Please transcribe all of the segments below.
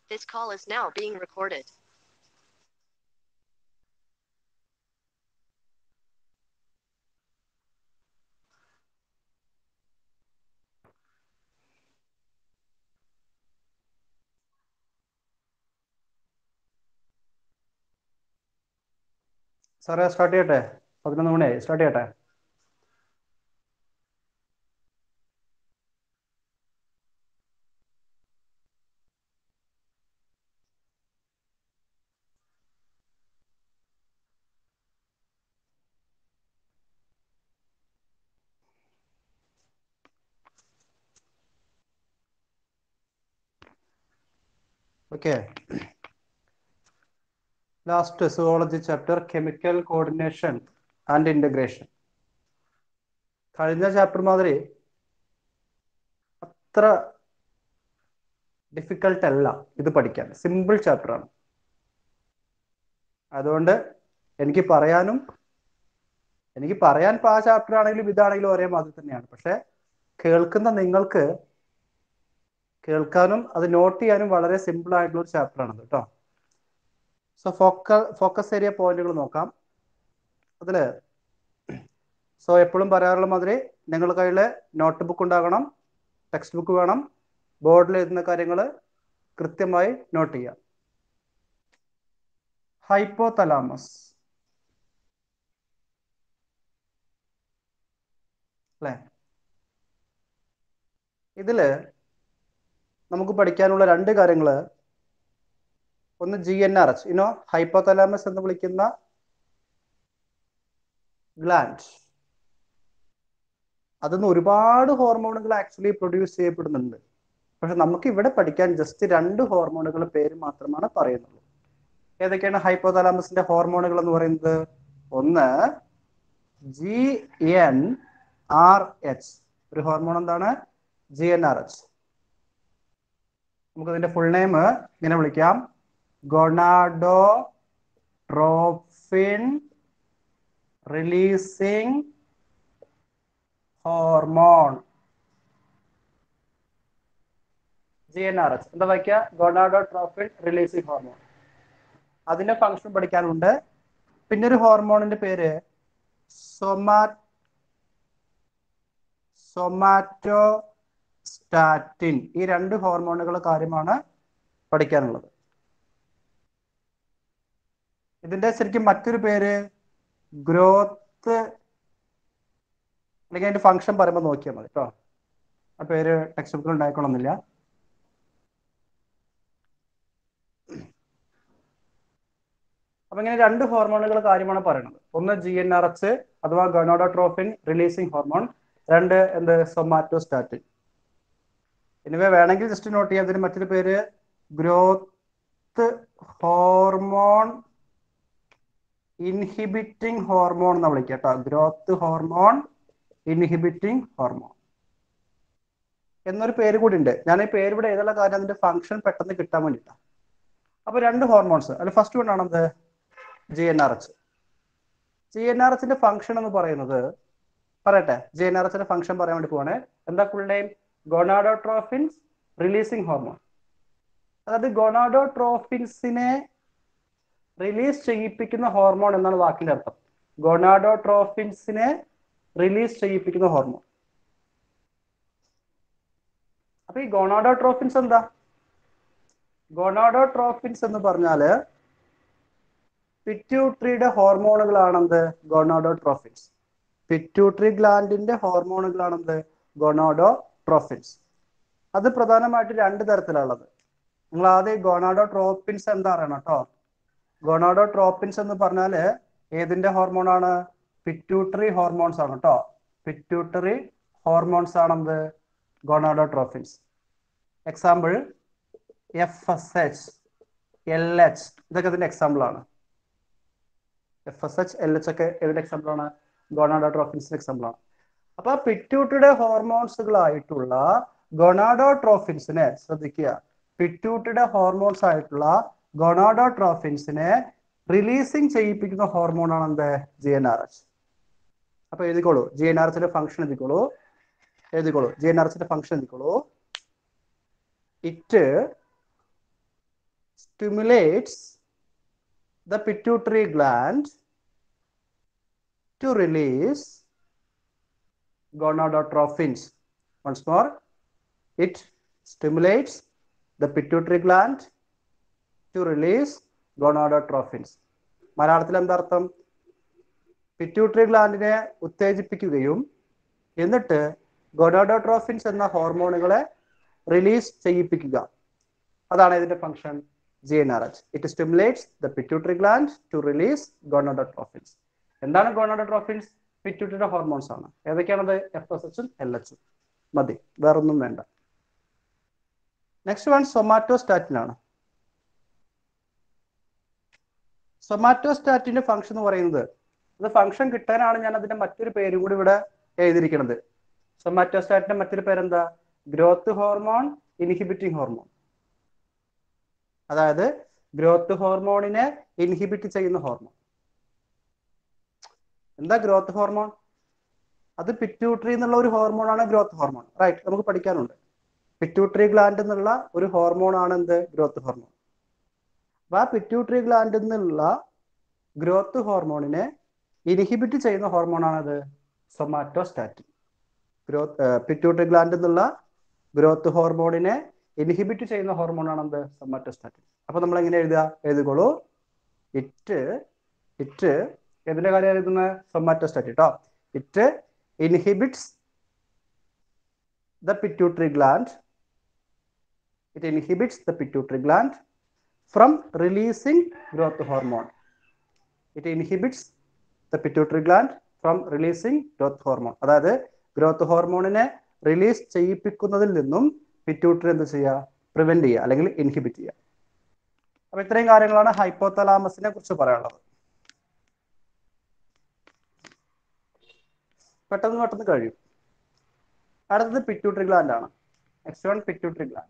This call is now being recorded. സാറേ start ചെയ്യട്ടെ പതിനൊന്ന് മണിയായി സ്റ്റാർട്ട് ചെയ്യട്ടെ okay last zoology chapter chemical coordination and integration കഴിഞ്ഞ ചാപ്റ്റർ മാതിരി അത്ര ഡിഫിക്കൽട്ട് അല്ല ഇത് പഠിക്കാൻ സിമ്പിൾ ചാപ്റ്റർ ആണ് അതുകൊണ്ട് എനിക്ക് പറയാനും എനിക്ക് പറയാൻ ഇപ്പൊ ആ ചാപ്റ്റർ ആണെങ്കിലും ഇതാണെങ്കിലും ഒരേ മാതിരി തന്നെയാണ് പക്ഷെ കേൾക്കുന്ന നിങ്ങൾക്ക് കേൾക്കാനും അത് നോട്ട് ചെയ്യാനും വളരെ സിമ്പിൾ ആയിട്ടുള്ള ഒരു ചാപ്റ്റർ ആണ് കേട്ടോ സോ ഫോക്ക ഫോക്കസ് ഏരിയ പോയിന്റുകൾ നോക്കാം അതിൽ സോ എപ്പോഴും പറയാറുള്ള മാതിരി നിങ്ങളുടെ കയ്യിൽ നോട്ട് ബുക്ക് ഉണ്ടാകണം ടെക്സ്റ്റ് ബുക്ക് വേണം ബോർഡിൽ എഴുതുന്ന കാര്യങ്ങൾ കൃത്യമായി നോട്ട് ചെയ്യാം ഹൈപ്പോ തലാമസ് അല്ലേ ഇതില് നമുക്ക് പഠിക്കാനുള്ള രണ്ട് കാര്യങ്ങള് ഒന്ന് ജി എൻ ആർ എച്ച് ഇനോ ഹൈപ്പോതലാമസ് എന്ന് വിളിക്കുന്ന ഗ്ലാൻഡ് അതിന്ന് ഒരുപാട് ഹോർമോണുകൾ ആക്ച്വലി പ്രൊഡ്യൂസ് ചെയ്യപ്പെടുന്നുണ്ട് പക്ഷെ നമുക്ക് ഇവിടെ പഠിക്കാൻ ജസ്റ്റ് രണ്ട് ഹോർമോണുകൾ പേര് മാത്രമാണ് പറയുന്നുള്ളൂ ഏതൊക്കെയാണ് ഹൈപ്പോതലാമസിന്റെ ഹോർമോണുകൾ എന്ന് പറയുന്നത് ഒന്ന് ജി എൻ ആർ എച്ച് ഒരു ഹോർമോൺ എന്താണ് ജി എൻ ആർ എച്ച് നമുക്ക് ഇതിന്റെ ഫുൾ നെയിം ഇങ്ങനെ വിളിക്കാം gonadotrophin releasing hormone G N R H എന്താ വയ്ക്കുക ഗൊണാഡോ ട്രോഫിൻ റിലീസിംഗ് ഹോർമോൺ അതിന്റെ ഫംഗ്ഷൻ പഠിക്കാനുണ്ട് പിന്നെ ഒരു ഹോർമോണിന്റെ പേര് സൊമാ സൊമാറ്റോ സ്റ്റാറ്റിൻ ഈ രണ്ട് ഹോർമോണുകൾ കാര്യമാണ് പഠിക്കാനുള്ളത് ഇതിന്റെ ശരിക്കും മറ്റൊരു പേര് ഗ്രോത്ത് അല്ലെങ്കിൽ അതിന്റെ ഫംഗ്ഷൻ പറയുമ്പോൾ നോക്കിയാൽ മതി കേട്ടോ ആ പേര് ടെക്സ്റ്റ് ബുക്കിൽ ഉണ്ടായിക്കൊള്ളുന്നില്ല അപ്പൊ ഇങ്ങനെ രണ്ട് ഹോർമോണുകൾ കാര്യമാണ് പറയുന്നത് ഒന്ന് ജി എൻ ആർ എച്ച് അഥവാ ഗൊണോഡോട്രോഫിൻ റിലീസിംഗ് ഹോർമോൺ രണ്ട് എന്ത് സൊമാറ്റോസ്റ്റാറ്റിൻ എനിവേ വേണമെങ്കിൽ ജസ്റ്റ് നോട്ട് ചെയ്യാം അതിന് മറ്റൊരു പേര് ഗ്രോത്ത് ഹോർമോൺ ഇൻഹിബിറ്റിംഗ് ഹോർമോൺ എന്ന് വിളിക്കുക കേട്ടോ ഗ്രോത്ത് ഹോർമോൺ ഇൻഹിബിറ്റിംഗ് ഹോർമോൺ എന്നൊരു പേര് കൂടി ഉണ്ട് ഞാൻ ഈ പേര് ഇവിടെ ഏതുള്ള കാര്യം അതിന്റെ ഫംഗ്ഷൻ പെട്ടെന്ന് കിട്ടാൻ വേണ്ടിയിട്ടാണ് അപ്പൊ രണ്ട് ഹോർമോൺസ് അതിൽ ഫസ്റ്റ് വൺ ആണത് G N R H G N R എച്ചിന്റെ ഫംഗ്ഷൻ എന്ന് പറയുന്നത് പറയട്ടെ ജി എൻ ആർ എച്ചിന്റെ ഫംഗ്ഷൻ പറയാൻ വേണ്ടി പോവാണ് എന്താ full name gonadotrophins releasing hormone അതായത് ഗൊണാഡോട്രോഫിൻസിനെ റിലീസ് ചെയ്യിപ്പിക്കുന്ന ഹോർമോൺ എന്നാണ് വാക്കിന്റെ അർത്ഥം ഗൊണാഡോട്രോഫിൻസിനെ റിലീസ് ചെയ്യിപ്പിക്കുന്ന ഹോർമോൺ അപ്പൊ ഈ ഗൊണാഡോട്രോഫിൻസ് എന്താ ഗൊണാഡോട്രോഫിൻസ് എന്ന് പറഞ്ഞാല് പിറ്റ്യൂട്രിയുടെ ഹോർമോണുകളാണെന്ത് ഗൊണാഡോട്രോഫിൻസ് പിറ്റ്യൂട്രി ഗ്ലാൻഡിന്റെ ഹോർമോണുകളാണെന്ത് ഗൊണോഡോട്രോഫിൻസ് അത് പ്രധാനമായിട്ട് രണ്ട് തരത്തിലുള്ളത് നിങ്ങൾ ആദ്യം ഗൊണാഡോട്രോഫിൻസ് എന്താ അറിയണം കേട്ടോ ഗൊണോഡോട്രോപ്പിൻസ് എന്ന് പറഞ്ഞാല് ഏതിന്റെ ഹോർമോണാണ് പിറ്റ്യൂട്ടറി ഹോർമോൺസ് ആണ് കേട്ടോ പിറ്റ്യൂട്ടറി ഹോർമോൺസ് ആണെന്ത് gonadotrophins example F S H L H ഇതൊക്കെ ഇതിന്റെ എക്സാമ്പിൾ ആണ് F S H L H ഒക്കെ ഏതിന്റെ എക്സാമ്പിൾ ആണ് ഗൊണോഡോട്രോഫിൻസിന്റെ എക്സാമ്പിൾ ആണ് അപ്പൊ പിറ്റ്യൂട്ടറിയുടെ ഹോർമോൺസുകളായിട്ടുള്ള ഗൊണാഡോട്രോഫിൻസിനെ ശ്രദ്ധിക്കുക പിറ്റ്യൂട്ടറിയുടെ ഹോർമോൺസ് ആയിട്ടുള്ള ഗൊണാഡോട്രോഫിൻസിനെ റിലീസിങ് ചെയ്യിപ്പിക്കുന്ന ഹോർമോൺ ആണ് എന്ത് ജി എൻ ആർ എച്ച് അപ്പൊ എഴുതിക്കോളൂ ജി എൻ ആർ എച്ചിന്റെ ഫംഗ്ഷൻ എഴുതിക്കോളൂ എഴുതിക്കോളൂ ജി എൻ ആർ എച്ചിന്റെ ഫംഗ്ഷൻ എഴുതിക്കോളൂ it stimulates the pituitary gland to release gonadotrophins. Once more, it stimulates the pituitary gland to release gonadotrophins. മലയാളത്തിൽ എന്താ അർത്ഥം പിറ്റ്യൂട്ടറി ഗ്ലാൻഡിനെ ഉത്തേജിപ്പിക്കുകയും എന്നിട്ട് ഗൊനാഡോട്രോഫിൻസ് എന്ന ഹോർമോണുകളെ റിലീസ് ചെയ്യിപ്പിക്കുക അതാണ് ഇതിന്റെ function G N R H it stimulates the pituitary gland to release gonadotrophins എന്താണ് gonadotrophins പിറ്റ്യൂട്ടറിയുടെ ഹോർമോൺസ് ആണ് ഏതൊക്കെയാണത് എഫ് എസ് എച്ചും എൽ എച്ചും മതി വേറൊന്നും വേണ്ട നെക്സ്റ്റ് വൺ സൊമാറ്റോസ്റ്റാറ്റിൻ ആണ് സൊമാറ്റോസ്റ്റാറ്റിന്റെ ഫംഗ്ഷൻ എന്ന് പറയുന്നത് അത് ഫംഗ്ഷൻ കിട്ടാനാണ് ഞാൻ അതിന്റെ മറ്റൊരു പേരും കൂടി ഇവിടെ എഴുതിയിരിക്കുന്നത് സൊമാറ്റോസ്റ്റാറ്റിന്റെ മറ്റൊരു പേരെന്താ ഗ്രോത്ത് ഹോർമോൺ ഇൻഹിബിറ്റിംഗ് ഹോർമോൺ അതായത് ഗ്രോത്ത് ഹോർമോണിനെ ഇൻഹിബിറ്റ് ചെയ്യുന്ന ഹോർമോൺ എന്താ ഗ്രോത്ത് ഹോർമോൺ അത് പിറ്റ്യൂട്ടറി എന്നുള്ള ഒരു ഹോർമോണാണ് ഗ്രോത്ത് ഹോർമോൺ റൈറ്റ് നമുക്ക് പഠിക്കാനുണ്ട് പിറ്റ്യൂട്ടറി ഗ്ലാൻഡ് എന്നുള്ള ഒരു ഹോർമോൺ ആണ് എന്ത് ഗ്രോത്ത് ഹോർമോൺ അപ്പൊ ആ പിറ്റ്യൂട്ടറി ഗ്ലാൻഡിൽ നിന്നുള്ള ഗ്രോത്ത് ഹോർമോണിനെ ഇൻഹിബിറ്റ് ചെയ്യുന്ന ഹോർമോണാണത് സൊമാറ്റോസ്റ്റാറ്റിൻ ഗ്രോത്ത് പിറ്റ്യൂട്ടറി ഗ്ലാൻഡിൽ നിന്നുള്ള ഗ്രോത്ത് ഹോർമോണിനെ ഇൻഹിബിറ്റ് ചെയ്യുന്ന ഹോർമോണാണ് എന്ത് സൊമാറ്റോസ്റ്റാറ്റിൻ അപ്പൊ നമ്മൾ എങ്ങനെ എഴുതുക എഴുതുകോളൂ ഇറ്റ് ഇറ്റ് ഏതിന്റെ കാര്യം എഴുതുന്ന സൊമാറ്റോസ്റ്റാറ്റിൻ കേട്ടോ it inhibits the pituitary gland it inhibits the pituitary gland from releasing growth hormone it inhibits the pituitary gland from releasing growth hormone അതായത് ഗ്രോത്ത് ഹോർമോണിനെ റിലീസ് ചെയ്യിപ്പിക്കുന്നതിൽ നിന്നും പിറ്റ്യൂട്ടറി എന്ത് ചെയ്യുക പ്രിവെന്റ് ചെയ്യുക അല്ലെങ്കിൽ ഇൻഹിബിറ്റ് ചെയ്യുക അപ്പൊ ഇത്രയും കാര്യങ്ങളാണ് ഹൈപ്പോതലാമസിനെ കുറിച്ച് പറയാനുള്ളത് പെട്ടെന്ന് പെട്ടെന്ന് കഴിയും അടുത്തത് പിറ്റ്യൂട്ടറി ഗ്ലാൻഡ് ആണ് നെക്സ്റ്റ് വൺ പിറ്റ്യൂട്ടറി ഗ്ലാൻഡ്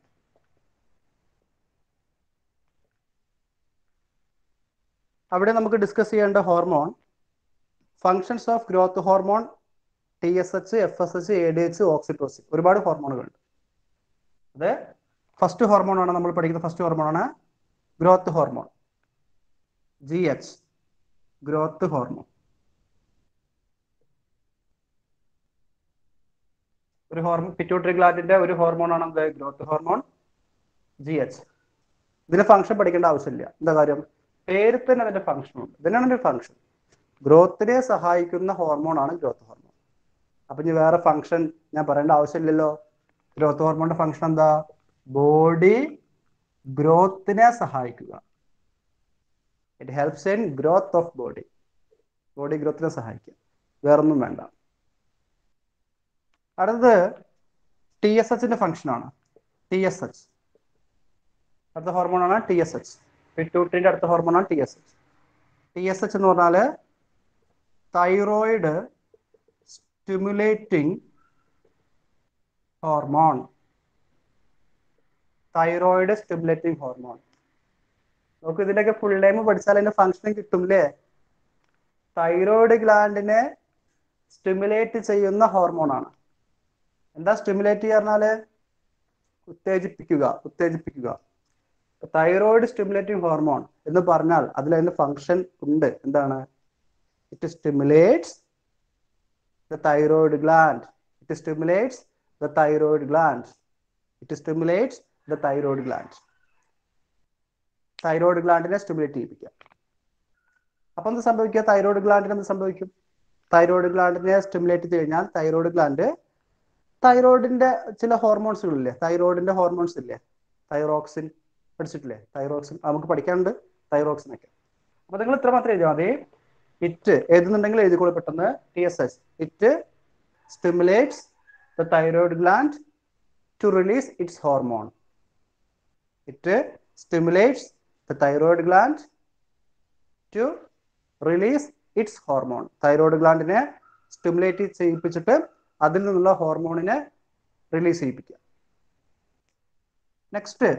അവിടെ നമുക്ക് ഡിസ്കസ് ചെയ്യേണ്ട hormone functions of growth hormone T S H F S H A D H oxytocin ഒരുപാട് ഹോർമോണുകളുണ്ട് അത് ഫസ്റ്റ് ഹോർമോൺ ആണ് നമ്മൾ പഠിക്കുന്ന ഫസ്റ്റ് ഹോർമോൺ ആണ് growth hormone G H growth hormone ഒരു ഹോർമോൺ പിറ്റ്യൂട്ടറി ഗ്ലാൻഡിന്റെ ഒരു ഹോർമോൺ ആണ് എന്ത് ഗ്രോത്ത് ഹോർമോൺ ജി എച്ച് ഇതിന്റെ ഫംഗ്ഷൻ പഠിക്കേണ്ട ആവശ്യമില്ല എന്താ കാര്യം പേര് തന്നെ അതിന്റെ ഫംഗ്ഷൻ ഉണ്ട് ഇതിനാണ് ഒരു ഫംഗ്ഷൻ ഗ്രോത്തിനെ സഹായിക്കുന്ന ഹോർമോൺ ആണ് ഗ്രോത്ത് ഹോർമോൺ അപ്പൊ ഇനി വേറെ ഫംഗ്ഷൻ ഞാൻ പറയേണ്ട ആവശ്യമില്ലല്ലോ ഗ്രോത്ത് ഹോർമോണിന്റെ ഫംഗ്ഷൻ എന്താ ബോഡി ഗ്രോത്തിനെ സഹായിക്കുക it helps in growth of body body ഗ്രോത്തിനെ സഹായിക്കുക വേറൊന്നും വേണ്ട അടുത്തത് ടി എസ് എച്ചിന്റെ ഫംഗ്ഷൻ ആണ് ടി എസ് എച്ച് അടുത്ത ഹോർമോൺ ആണ് ടി എസ് എച്ച് പിറ്റ്യൂട്ടറിന്റെ അടുത്ത ഹോർമോൺ ആണ് T S H T S H എന്ന് പറഞ്ഞാല് thyroid stimulating hormone thyroid stimulating hormone നമുക്ക് ഇതിന്റെയൊക്കെ ഫുൾ ടൈം പഠിച്ചാൽ അതിന്റെ ഫംഗ്ഷൻ കിട്ടും അല്ലേ തൈറോയിഡ് ഗ്ലാൻഡിനെ സ്റ്റിമുലേറ്റ് ചെയ്യുന്ന ഹോർമോൺ ആണ് എന്താ സ്റ്റിമുലേറ്റ് പറഞ്ഞാല് ഉത്തേജിപ്പിക്കുക ഉത്തേജിപ്പിക്കുക തൈറോയിഡ് സ്റ്റിമുലേറ്റിംഗ് ഹോർമോൺ എന്ന് പറഞ്ഞാൽ അതിൽ അതിന്റെ ഫംഗ്ഷൻ ഉണ്ട് എന്താണ് it stimulates the thyroid gland it stimulates the thyroid gland it stimulates the thyroid gland thyroid ഗ്ലാൻഡിനെ സ്റ്റിമുലേറ്റ് ചെയ്യിപ്പിക്കുക അപ്പൊ എന്ത് സംഭവിക്കുക തൈറോയിഡ് ഗ്ലാൻഡിന് എന്ത് സംഭവിക്കും തൈറോയിഡ് ഗ്ലാൻഡിനെ സ്റ്റിമുലേറ്റ് ചെയ്ത് കഴിഞ്ഞാൽ തൈറോയിഡ് ഗ്ലാൻഡ് തൈറോയിഡിന്റെ ചില ഹോർമോൺസുകളില്ലേ തൈറോയിഡിന്റെ ഹോർമോൺസ് ഇല്ലേ തൈറോക്സിൻ പഠിച്ചിട്ടില്ലേ തൈറോക്സിൻ നമുക്ക് പഠിക്കാനുണ്ട് തൈറോക്സിൻ ഒക്കെ അപ്പൊ നിങ്ങൾ ഇത്ര മാത്രം എഴുതിയാൽ മതി ഇറ്റ് എഴുതുന്നുണ്ടെങ്കിൽ എഴുതിക്കോളൂ പെട്ടെന്ന് T S S it stimulates the thyroid gland to release its hormone it stimulates the thyroid gland to release its hormone thyroid ഗ്ലാൻഡിനെ സ്റ്റിമുലേറ്റ് ചെയ്യിപ്പിച്ചിട്ട് അതിൽ നിന്നുള്ള ഹോർമോണിനെ റിലീസ് ചെയ്യിപ്പിക്കുക നെക്സ്റ്റ്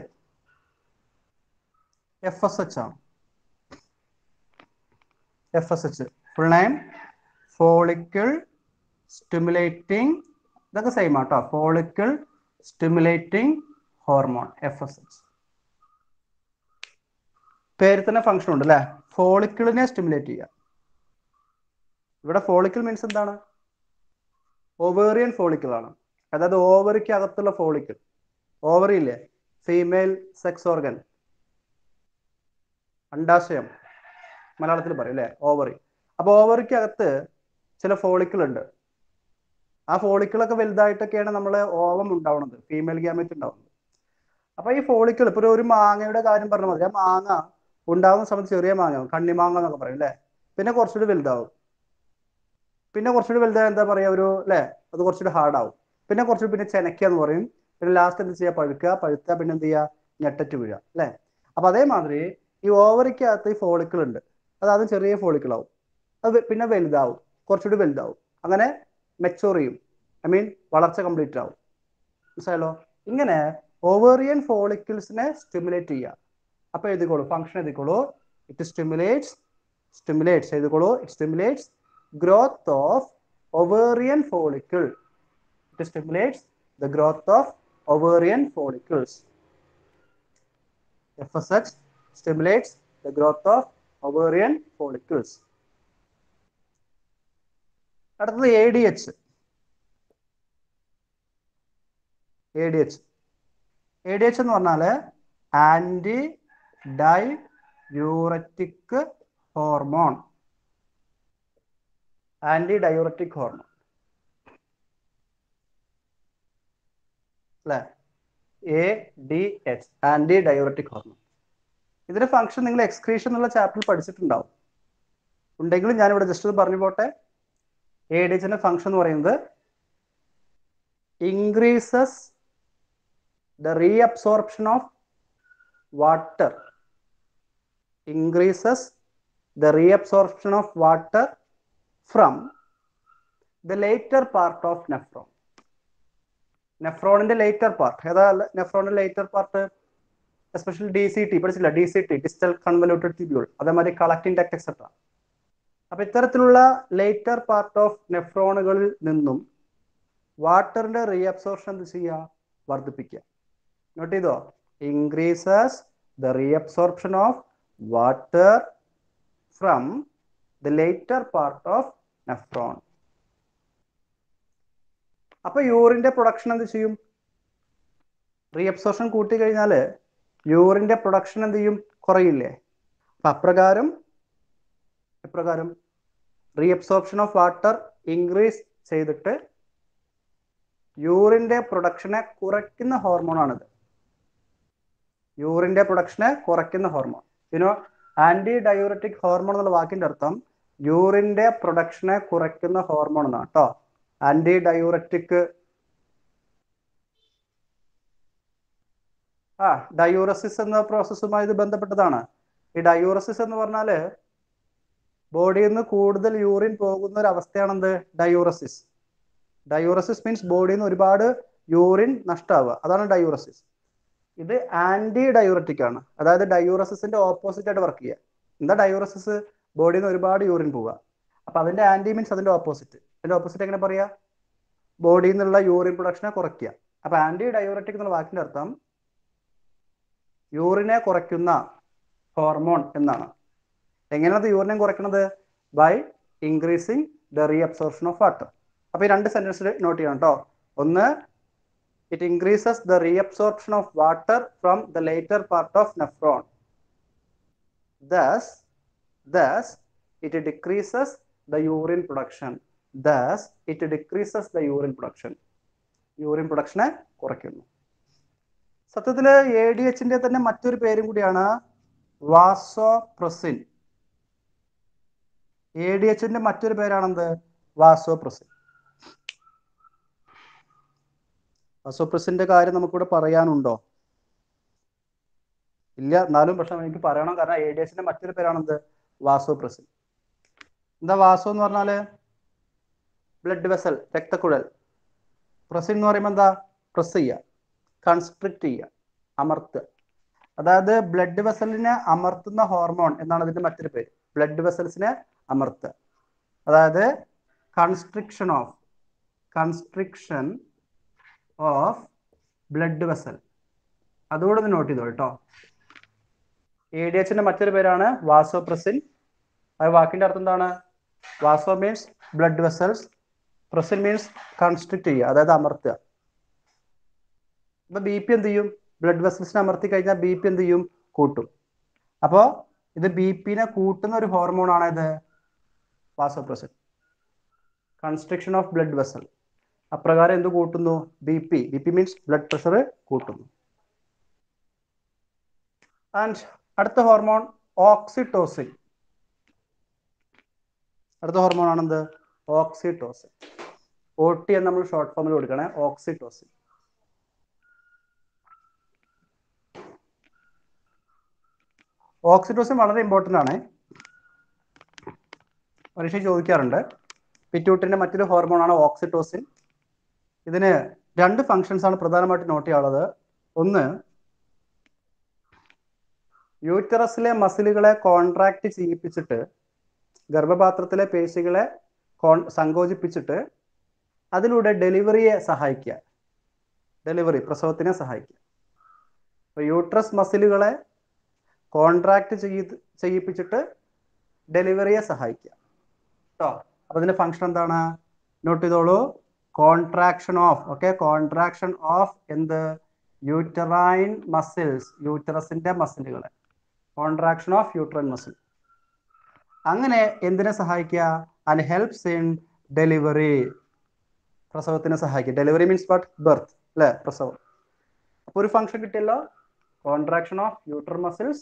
എഫ് എസ് എച്ച് ആണ് F S H full name follicle stimulating ഇതൊക്കെ same ആട്ടോ follicle stimulating hormone F S H പേര് തന്നെ ഫംഗ്ഷൻ ഉണ്ട് അല്ലേ ഫോളിക്കിളിനെ സ്റ്റിമുലേറ്റ് ചെയ്യുക ഇവിടെ ഫോളിക്കിൾ മീൻസ് എന്താണ് ഓവേറിയൻ ഫോളിക്കിൾ ആണ് അതായത് ഓവറിക്ക് അകത്തുള്ള ഫോളിക്കിൾ ഓവറി ഇല്ലേ ഫീമെയിൽ സെക്സ് ഓർഗൻ അണ്ടാശയം മലയാളത്തിൽ പറയും അല്ലേ ഓവറി അപ്പൊ ഓവറിക്ക് അകത്ത് ചില ഫോളിക്കിൾ ഉണ്ട് ആ ഫോളിക്കിളൊക്കെ വലുതായിട്ടൊക്കെയാണ് നമ്മളെ ഓവം ഉണ്ടാവുന്നത് ഫീമെയിൽ ഗ്യാമറ്റ് ഉണ്ടാവുന്നത് അപ്പൊ ഈ ഫോളിക്കിൾ ഇപ്പൊ ഒരു മാങ്ങയുടെ കാര്യം പറഞ്ഞ മതി ആ മാങ്ങ ഉണ്ടാവുന്ന സമയത്ത് ചെറിയ മാങ്ങ കണ്ണിമാങ്ങ എന്നൊക്കെ പറയും അല്ലേ പിന്നെ കുറച്ചുകൂടി വലുതാവും പിന്നെ കുറച്ചുകൂടി വലുതായ എന്താ പറയാ ഒരു അല്ലേ അത് കുറച്ചുകൂടി ഹാർഡാവും പിന്നെ കുറച്ചുകൂടി പിന്നെ ചെനക്കുക എന്ന് പറയും പിന്നെ ലാസ്റ്റ് എന്ത് ചെയ്യുക പഴുക്കുക പഴുത്ത പിന്നെ എന്ത് ചെയ്യുക ഞെട്ടറ്റ് വീഴുക അല്ലേ അപ്പൊ അതേമാതിരി ഈ ഓവറിക്കകത്ത് ഈ ഫോളിക്കിൾ ഉണ്ട് അത് ആദ്യം ചെറിയ ഫോളിക്കിൾ ആവും അത് പിന്നെ വലുതാവും കുറച്ചുകൂടി വലുതാവും അങ്ങനെ മെച്ചൂർ ചെയ്യും ഐ മീൻ വളർച്ച കംപ്ലീറ്റ് ആവും മനസ്സിലായല്ലോ ഇങ്ങനെ ഓവേറിയൻ ഫോളിക്കിൾസിനെ സ്റ്റിമുലേറ്റ് ചെയ്യുക അപ്പൊ എഴുതിക്കോളൂ ഫംഗ്ഷൻ എഴുതിക്കോളൂ ഇറ്റ് സ്റ്റിമുലേറ്റ്സ് സ്റ്റിമുലേറ്റ്സ് എഴുതിക്കോളൂ it stimulates growth of ovarian follicle it stimulates the growth of ovarian follicles fsh stimulates the growth of ovarian follicles അടുത്തത് A D H A D H A D H എന്ന് പറഞ്ഞാല് anti diuretic hormone anti diuretic hormone അല്ലെ A D H anti diuretic hormone ഇതിന്റെ function നിങ്ങൾ excretion എന്നുള്ള ചാപ്റ്ററിൽ പഠിച്ചിട്ടുണ്ടാവും ഉണ്ടെങ്കിലും ഞാനിവിടെ ജസ്റ്റ് പറഞ്ഞു പോട്ടെ എ ഡി എച്ചിന്റെ ഫംഗ്ഷൻ എന്ന് പറയുന്നത് increases the reabsorption of water increases the reabsorption of water from the later part of nephron നെഫ്രോണിന്റെ ലേറ്റർ പാർട്ട് ഏതാ നെഫ്രോണിന്റെ later part especially D C T പഠിച്ചില്ല D C T digital convoluted tubule അതേമാതിരി collecting duct etcetera അപ്പൊ ഇത്തരത്തിലുള്ള later part of നെഫ്രോണുകളിൽ നിന്നും വാട്ടറിന്റെ reabsorption എന്ത് ചെയ്യുക വർദ്ധിപ്പിക്കുക നോട്ട് ചെയ്തോ increases the reabsorption of water from the later part of nephron അപ്പൊ യൂറിന്റെ പ്രൊഡക്ഷൻ എന്ത് ചെയ്യും റീഅബ്സോർഷൻ കൂട്ടി കഴിഞ്ഞാൽ യൂറിന്റെ പ്രൊഡക്ഷൻ എന്ത് ചെയ്യും കുറയില്ലേ അപ്പൊ അപ്രകാരം എപ്രകാരം റീഅബ്സോർപ്ഷൻ ഓഫ് വാട്ടർ ഇൻക്രീസ് ചെയ്തിട്ട് യൂറിന്റെ പ്രൊഡക്ഷനെ കുറയ്ക്കുന്ന ഹോർമോണാണിത് യൂറിന്റെ പ്രൊഡക്ഷനെ കുറയ്ക്കുന്ന hormone you know anti diuretic hormone എന്നുള്ള വാക്കിന്റെ അർത്ഥം യൂറിന്റെ പ്രൊഡക്ഷനെ കുറയ്ക്കുന്ന ഹോർമോൺ എന്നാണ് കേട്ടോ ആന്റി ഡയൂററ്റിക് ആ ഡയൂറസിസ് എന്ന പ്രോസസ്സുമായി ഇത് ബന്ധപ്പെട്ടതാണ് ഈ ഡയൂറസിസ് എന്ന് പറഞ്ഞാല് ബോഡിയിൽ നിന്ന് കൂടുതൽ യൂറിൻ പോകുന്ന ഒരു അവസ്ഥയാണെന്ത് ഡയൂറസിസ് ഡയൂറസിസ് മീൻസ് ബോഡിയിൽ നിന്ന് ഒരുപാട് യൂറിൻ നഷ്ടമാവുക അതാണ് ഡയൂറസിസ് ഇത് ആന്റി ഡയൂററ്റിക് ആണ് അതായത് ഡയൂറസിന്റെ ഓപ്പോസിറ്റ് ആയിട്ട് വർക്ക് ചെയ്യുക എന്താ ഡയൂറസിസ് ബോഡിയിൽ നിന്ന് ഒരുപാട് യൂറിൻ പോവുക അപ്പൊ അതിന്റെ ആന്റി മീൻസ് അതിന്റെ ഓപ്പോസിറ്റ് അതിന്റെ ഓപ്പോസിറ്റ് എങ്ങനെ പറയാ ബോഡിയിൽ നിന്നുള്ള യൂറിൻ പ്രൊഡക്ഷനെ കുറയ്ക്കുക അപ്പൊ ആന്റി ഡയൂററ്റിക് എന്നുള്ള വാക്കിന്റെ അർത്ഥം യൂറിനെ കുറയ്ക്കുന്ന ഹോർമോൺ എന്നാണ് എങ്ങനെയാണ് യൂറിനെ കുറയ്ക്കുന്നത് by increasing the reabsorption of water അപ്പൊ ഈ രണ്ട് സെന്റൻസ് നോട്ട് ചെയ്യണം കേട്ടോ ഒന്ന് it increases the reabsorption of water from the later part of nephron thus thus it decreases the urine production thus it decreases the urine production urine പ്രൊഡക്ഷനെ കുറയ്ക്കുന്നു സത്യത്തില് A D എച്ചിന്റെ തന്നെ മറ്റൊരു പേരും കൂടിയാണ് വാസോപ്രസിൻ എ ഡി എച്ചിന്റെ മറ്റൊരു പേരാണെന്ത് vasopressin വാസോപ്രസിന്റെ കാര്യം നമുക്കിവിടെ പറയാനുണ്ടോ ഇല്ല എന്നാലും പക്ഷെ എനിക്ക് പറയണം കാരണം എ ഡി എച്ചിന്റെ മറ്റൊരു പേരാണെന്ത് വാസോപ്രസിൻ എന്താ വാസോ എന്ന് പറഞ്ഞാല് ബ്ലഡ് വെസൽ രക്തക്കുഴൽ പ്രസിൻ എന്ന് പറയുമ്പോൾ എന്താ പ്രസ് ചെയ്യുക കൺസ്ട്രിക്ട് ചെയ്യുക അമർത്തുക അതായത് ബ്ലഡ് വെസലിനെ അമർത്തുന്ന ഹോർമോൺ എന്നാണ് ഇതിന്റെ മറ്റൊരു പേര് ബ്ലഡ് വെസൽസിനെ അമർത്തുക അതായത് constriction of constriction of blood vessel അതുകൂടെ ഒന്ന് നോട്ട് ചെയ്തോ കേട്ടോ എ ഡി എച്ചിന്റെ മറ്റൊരു പേരാണ് വാസോപ്രസിൻ ആ വാക്കിന്റെ അർത്ഥം എന്താണ് vaso means blood vessels pressin means constrict ചെയ്യുക അതായത് അമർത്തുക അപ്പൊ ബി പി എന്ത് ചെയ്യും ബ്ലഡ് വെസൽസിനെ അമർത്തി കഴിഞ്ഞാൽ ബി പി എന്ത് ചെയ്യും കൂട്ടും അപ്പോ ഇത് ബി പിനെ കൂട്ടുന്ന ഒരു ഹോർമോൺ ആണ് ഇത് vasopressin construction of blood vessel അപ്രകാരം എന്ത് കൂട്ടുന്നു B P B P means blood pressure കൂട്ടുന്നു ആൻഡ് അടുത്ത ഹോർമോൺ ഓക്സിറ്റോസിൻ അടുത്ത ഹോർമോൺ ആണെന്ത് ഓക്സിറ്റോസിൻ ഒ ടി എന്ന് നമ്മൾ ഷോർട്ട് ഫോമിൽ കൊടുക്കണേ ഓക്സിറ്റോസിൻ ഓക്സിറ്റോസിൻ വളരെ ഇമ്പോർട്ടൻ്റ് ആണ് പരീക്ഷ ചോദിക്കാറുണ്ട് പിറ്റ്യൂട്ടിന്റെ മറ്റൊരു ഹോർമോണാണ് ഓക്സിറ്റോസിൻ ഇതിന് രണ്ട് ഫങ്ഷൻസ് ആണ് പ്രധാനമായിട്ട് നോട്ട് ചെയ്യാനുള്ളത് ഒന്ന് യൂറ്ററസിലെ മസിലുകളെ കോൺട്രാക്ട് ചെയ്യിപ്പിച്ചിട്ട് ഗർഭപാത്രത്തിലെ പേശികളെ കോൺ സങ്കോചിപ്പിച്ചിട്ട് അതിലൂടെ ഡെലിവറിയെ സഹായിക്കുക ഡെലിവറി പ്രസവത്തിനെ സഹായിക്കുക അപ്പോൾ യൂട്രസ് മസിലുകളെ കോൺട്രാക്ട് ചെയ്ത് ചെയ്യിപ്പിച്ചിട്ട് ഡെലിവറിയെ സഹായിക്കുക കേട്ടോ അപ്പൊ ഇതിന്റെ ഫംഗ്ഷൻ എന്താണ് നോട്ട് ചെയ്തോളൂ contraction of okay contraction of എന്ത് യൂറ്ററൈൻ മസിൽസ് യൂറ്ററസിന്റെ മസിലുകളെ കോൺട്രാക്ഷൻ ഓഫ് യൂട്രൈൻ മസിൽ അങ്ങനെ എന്തിനെ സഹായിക്കുക ആൻഡ് ഹെൽപ്സ് ഇൻ ഡെലിവറി പ്രസവത്തിനെ സഹായിക്കുക ഡെലിവറി മീൻസ് വാട്ട് ബർത്ത് അല്ലെ പ്രസവം അപ്പൊ ഒരു ഫംഗ്ഷൻ കിട്ടിയല്ലോ contraction of uterine muscles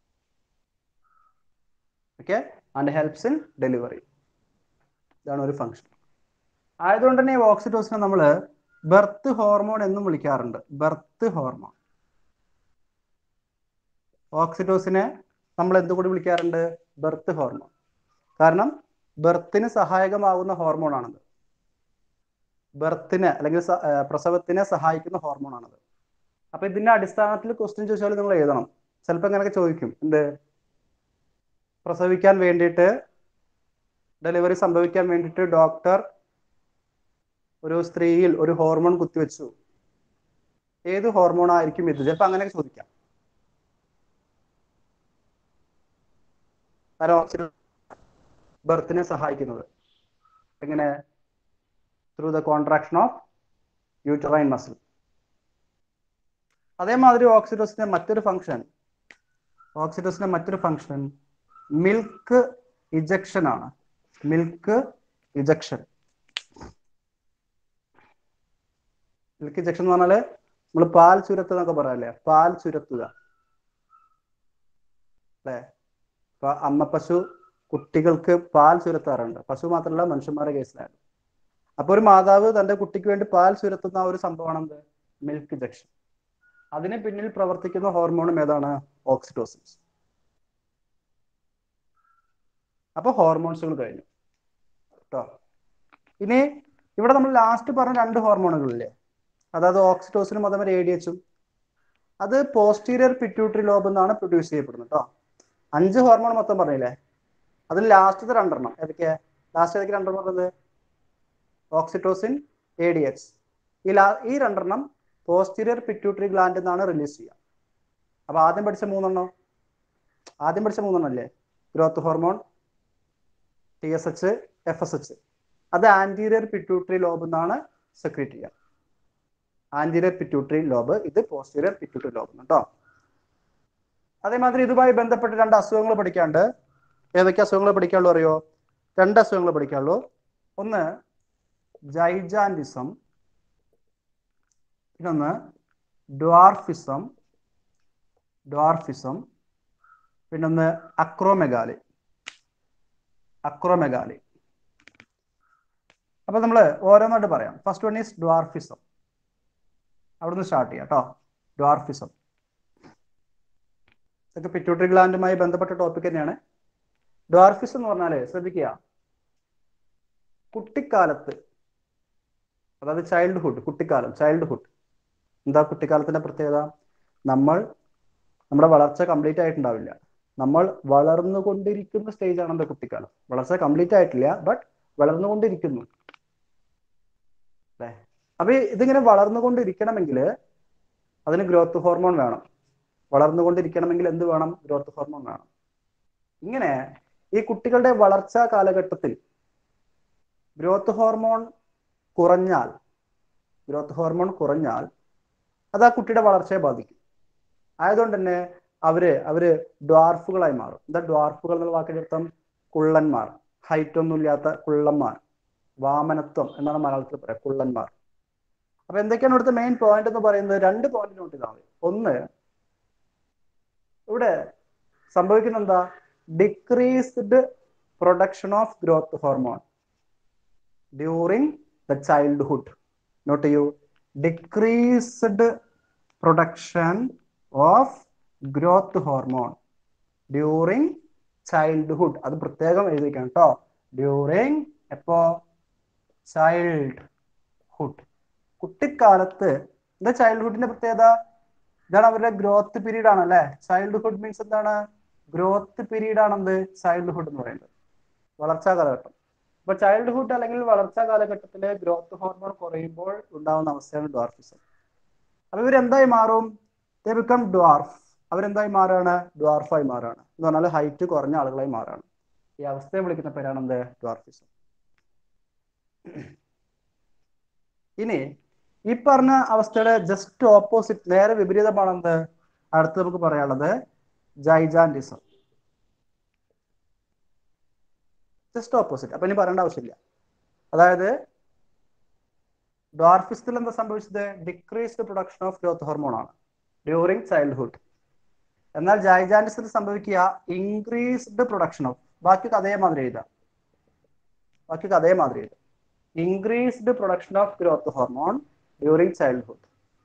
okay and helps in delivery ഇതാണ് ഒരു ഫംഗ്ഷൻ ആയതുകൊണ്ട് തന്നെ ഓക്സിറ്റോസിനെ നമ്മൾ ബർത്ത് ഹോർമോൺ എന്നും വിളിക്കാറുണ്ട് ബർത്ത് ഹോർമോൺ ഓക്സിറ്റോസിനെ നമ്മൾ എന്തുകൂടി വിളിക്കാറുണ്ട് ബർത്ത് ഹോർമോൺ കാരണം ബർത്തിന് സഹായകമാകുന്ന ഹോർമോൺ ആണത് ബർത്തിന് അല്ലെങ്കിൽ സ- ഏർ പ്രസവത്തിനെ സഹായിക്കുന്ന ഹോർമോൺ ആണത് അപ്പൊ ഇതിന്റെ അടിസ്ഥാനത്തിൽ ക്വസ്റ്റ്യൻ ചോദിച്ചാൽ നിങ്ങൾ എഴുതണം ചിലപ്പോൾ ഇങ്ങനെയൊക്കെ ചോദിക്കും എന്ത് പ്രസവിക്കാൻ വേണ്ടിയിട്ട് ഡെലിവറി സംഭവിക്കാൻ വേണ്ടിയിട്ട് ഡോക്ടർ ഒരു സ്ത്രീയിൽ ഒരു ഹോർമോൺ കുത്തിവെച്ചു ഏത് ഹോർമോൺ ആയിരിക്കും ഇത് ചിലപ്പോൾ അങ്ങനെയൊക്കെ ചോദിക്കാം കാരണം ബർത്തിനെ സഹായിക്കുന്നത് എങ്ങനെ through the contraction of uterine muscle അതേമാതിരി ഓക്സിഡോസിന്റെ മറ്റൊരു ഫംഗ്ഷൻ ഓക്സിഡോസിന്റെ മറ്റൊരു ഫംഗ്ഷൻ മിൽക്ക് ഇജക്ഷൻ ആണ് മിൽക്ക് ഇജക്ഷൻ മിൽക്ക് ഇജക്ഷൻ എന്ന് പറഞ്ഞാല് നമ്മൾ പാൽ ചുരത്തുക എന്നൊക്കെ പറയാല്ലേ പാൽ ചുരത്തുക അല്ലേ ഇപ്പൊ അമ്മ പശു കുട്ടികൾക്ക് പാൽ ചുരത്താറുണ്ട് പശു മാത്രമല്ല മനുഷ്യന്മാരുടെ കേസിലാണ് അപ്പൊ ഒരു മാതാവ് തന്റെ കുട്ടിക്ക് വേണ്ടി പാൽ ചുരത്തുന്ന ആ ഒരു സംഭവമാണ് എന്ത് മിൽക്ക് ഇജക്ഷൻ അതിന് പിന്നിൽ പ്രവർത്തിക്കുന്ന ഹോർമോണും ഏതാണ് ഓക്സിറ്റോസിൻസ് അപ്പൊ ഹോർമോൺസുകൾ കഴിഞ്ഞു കേട്ടോ ഇനി ഇവിടെ നമ്മൾ ലാസ്റ്റ് പറഞ്ഞ രണ്ട് ഹോർമോണുകളില്ലേ അതായത് ഓക്സിറ്റോസിനും അതേമാതിരി എ ഡി എച്ചും അത് പോസ്റ്റീരിയർ പിറ്റ്യൂട്ടറി ലോബ് എന്നാണ് പ്രൊഡ്യൂസ് ചെയ്യപ്പെടുന്നത് കേട്ടോ അഞ്ച് ഹോർമോൺ മൊത്തം പറഞ്ഞില്ലേ അതിൽ ലാസ്റ്റത്തെ രണ്ടെണ്ണം ഏതൊക്കെയാ ലാസ്റ്റ് ഏതൊക്കെ രണ്ടെണ്ണം പറഞ്ഞത് ഓക്സിറ്റോസിൻ എ ഡി എച്ച് ഈ ലാ ഈ രണ്ടെണ്ണം പോസ്റ്റീരിയർ പിറ്റ്യൂട്ടറി ഗ്ലാൻഡ് എന്നാണ് റിലീസ് ചെയ്യുക അപ്പൊ ആദ്യം പഠിച്ച മൂന്നെണ്ണം ആദ്യം പഠിച്ച മൂന്നെണ്ണം അല്ലേ growth hormone T S H F S H അത് ആന്റീരിയർ പിറ്റ്യൂട്ടറി ലോബ് എന്നാണ് സെക്രീറ്റ് ചെയ്യുക ആന്റീരിയർ പിറ്റ്യൂട്ടറി ലോബ് ഇത് പോസ്റ്റീരിയർ പിറ്റ്യൂട്ടറി ലോബ് കേട്ടോ അതേമാതിരി ഇതുമായി ബന്ധപ്പെട്ട് രണ്ട് അസുഖങ്ങൾ പഠിക്കാണ്ട് ഏതൊക്കെ അസുഖങ്ങൾ പഠിക്കാനുള്ളൂ അറിയോ രണ്ട് അസുഖങ്ങൾ പഠിക്കാനുള്ളൂ ഒന്ന് ജൈജാൻഡിസം പിന്നൊന്ന് ഡ്വാർഫിസം ഡ്വാർഫിസം പിന്നൊന്ന് അക്രോമെഗാലി അക്രോമെഗാലി അപ്പൊ നമ്മൾ ഓരോന്നായിട്ട് പറയാം ഫസ്റ്റ് വൺ ഈസ് ഡ്വാർഫിസം അവിടുന്ന് സ്റ്റാർട്ട് ചെയ്യാം കേട്ടോ ഡ്വാർഫിസം ഇതൊക്കെ പിറ്റ്യൂട്ടറി ഗ്ലാൻഡുമായി ബന്ധപ്പെട്ട ടോപ്പിക് തന്നെയാണ് ഡ്വാർഫിസം എന്ന് പറഞ്ഞാല് ശ്രദ്ധിക്കുക കുട്ടിക്കാലത്ത് അതായത് ചൈൽഡ്ഹുഡ് കുട്ടിക്കാലം ചൈൽഡ്ഹുഡ് എന്താ കുട്ടിക്കാലത്തിന്റെ പ്രത്യേകത നമ്മൾ നമ്മുടെ വളർച്ച കംപ്ലീറ്റ് ആയിട്ടുണ്ടാവില്ല നമ്മൾ വളർന്നുകൊണ്ടിരിക്കുന്ന സ്റ്റേജ് ആണ് എന്താ കുട്ടിക്കാലം വളർച്ച കംപ്ലീറ്റ് ആയിട്ടില്ല ബട്ട് വളർന്നുകൊണ്ടിരിക്കുന്നു അല്ലേ അപ്പൊ ഇതിങ്ങനെ വളർന്നുകൊണ്ടിരിക്കണമെങ്കിൽ അതിന് ഗ്രോത്ത് ഹോർമോൺ വേണം വളർന്നുകൊണ്ടിരിക്കണമെങ്കിൽ എന്ത് വേണം ഗ്രോത്ത് ഹോർമോൺ വേണം ഇങ്ങനെ ഈ കുട്ടികളുടെ വളർച്ചാ കാലഘട്ടത്തിൽ ഗ്രോത്ത് ഹോർമോൺ കുറഞ്ഞാൽ ഗ്രോത്ത് ഹോർമോൺ കുറഞ്ഞാൽ അത് ആ കുട്ടിയുടെ വളർച്ചയെ ബാധിക്കും ആയതുകൊണ്ട് തന്നെ അവര് അവര് ഡ്വാർഫുകളായി മാറും എന്താ ഡ്വാർഫുകൾ എന്നുള്ള വാക്കിന്റെ അർത്ഥം കുള്ളന്മാർ ഹൈറ്റ് ഒന്നും ഇല്ലാത്ത കുള്ളന്മാർ വാമനത്വം എന്നാണ് മലയാളത്തിൽ പറയാം കുള്ളന്മാർ അപ്പൊ എന്തൊക്കെയാണ് ഇവിടുത്തെ മെയിൻ പോയിന്റ് എന്ന് പറയുന്നത് രണ്ട് പോയിന്റ് നോട്ട് ചെയ്താൽ മതി ഒന്ന് ഇവിടെ സംഭവിക്കുന്ന എന്താ decreased production of growth hormone during the childhood note ചെയ്യൂ decreased production of growth hormone during childhood അത് പ്രത്യേകം എഴുതിക്കണം കേട്ടോ ഡ്യൂറിങ് എപ്പോ ചൈൽഡ്ഹുഡ് കുട്ടിക്കാലത്ത് എന്താ ചൈൽഡ്ഹുഡിന്റെ പ്രത്യേകത ഇതാണ് അവരുടെ ഗ്രോത്ത് പീരീഡ് ആണ് അല്ലെ ചൈൽഡ്ഹുഡ് മീൻസ് എന്താണ് ഗ്രോത്ത് പീരീഡ് ആണെന്ത് ചൈൽഡ്ഹുഡ് എന്ന് പറയുന്നത് വളർച്ചാ കാലഘട്ടം അപ്പൊ ചൈൽഡ്ഹുഡ് അല്ലെങ്കിൽ വളർച്ചാ കാലഘട്ടത്തിലെ ഗ്രോത്ത് ഹോർമോൺ കുറയുമ്പോൾ ഉണ്ടാവുന്ന അവസ്ഥയാണ് ഡ്വാർഫിസം അപ്പൊ ഇവരെന്തായി മാറും ദേ ബിക്കം ഡ്വാർഫ് അവരെന്തായി മാറുകയാണ് ഡ്വാർഫായി മാറുകയാണ് എന്ന് പറഞ്ഞാൽ ഹൈറ്റ് കുറഞ്ഞ ആളുകളായി മാറുകയാണ് ഈ അവസ്ഥയെ വിളിക്കുന്ന പേരാണ് എന്ത് ഡ്വാർഫിസം ഇനി ഈ പറഞ്ഞ അവസ്ഥയുടെ ജസ്റ്റ് ഓപ്പോസിറ്റ് നേരെ വിപരീതമാണ് എന്ത് അടുത്ത് നമുക്ക് പറയാനുള്ളത് ജൈജാൻഡിസം ജസ്റ്റ് ഓപ്പോസിറ്റ് അപ്പൊ ഇനി പറയേണ്ട ആവശ്യമില്ല അതായത് ഡ്വാർഫിസത്തിൽ എന്താ സംഭവിച്ചത് decreased production of growth hormone ആണ് ഡ്യൂറിങ് ചൈൽഡ്ഹുഡ് എന്നാൽ ജൈജാൻഡിസിൽ സംഭവിക്കുക ഇൻക്രീസ്ഡ് പ്രൊഡക്ഷൻ ഓഫ് ബാക്കിയൊക്കെ അതേമാതിരി എഴുതാം ബാക്കിയൊക്കെ അതേമാതിരി എഴുതാം increased production of growth hormone during childhood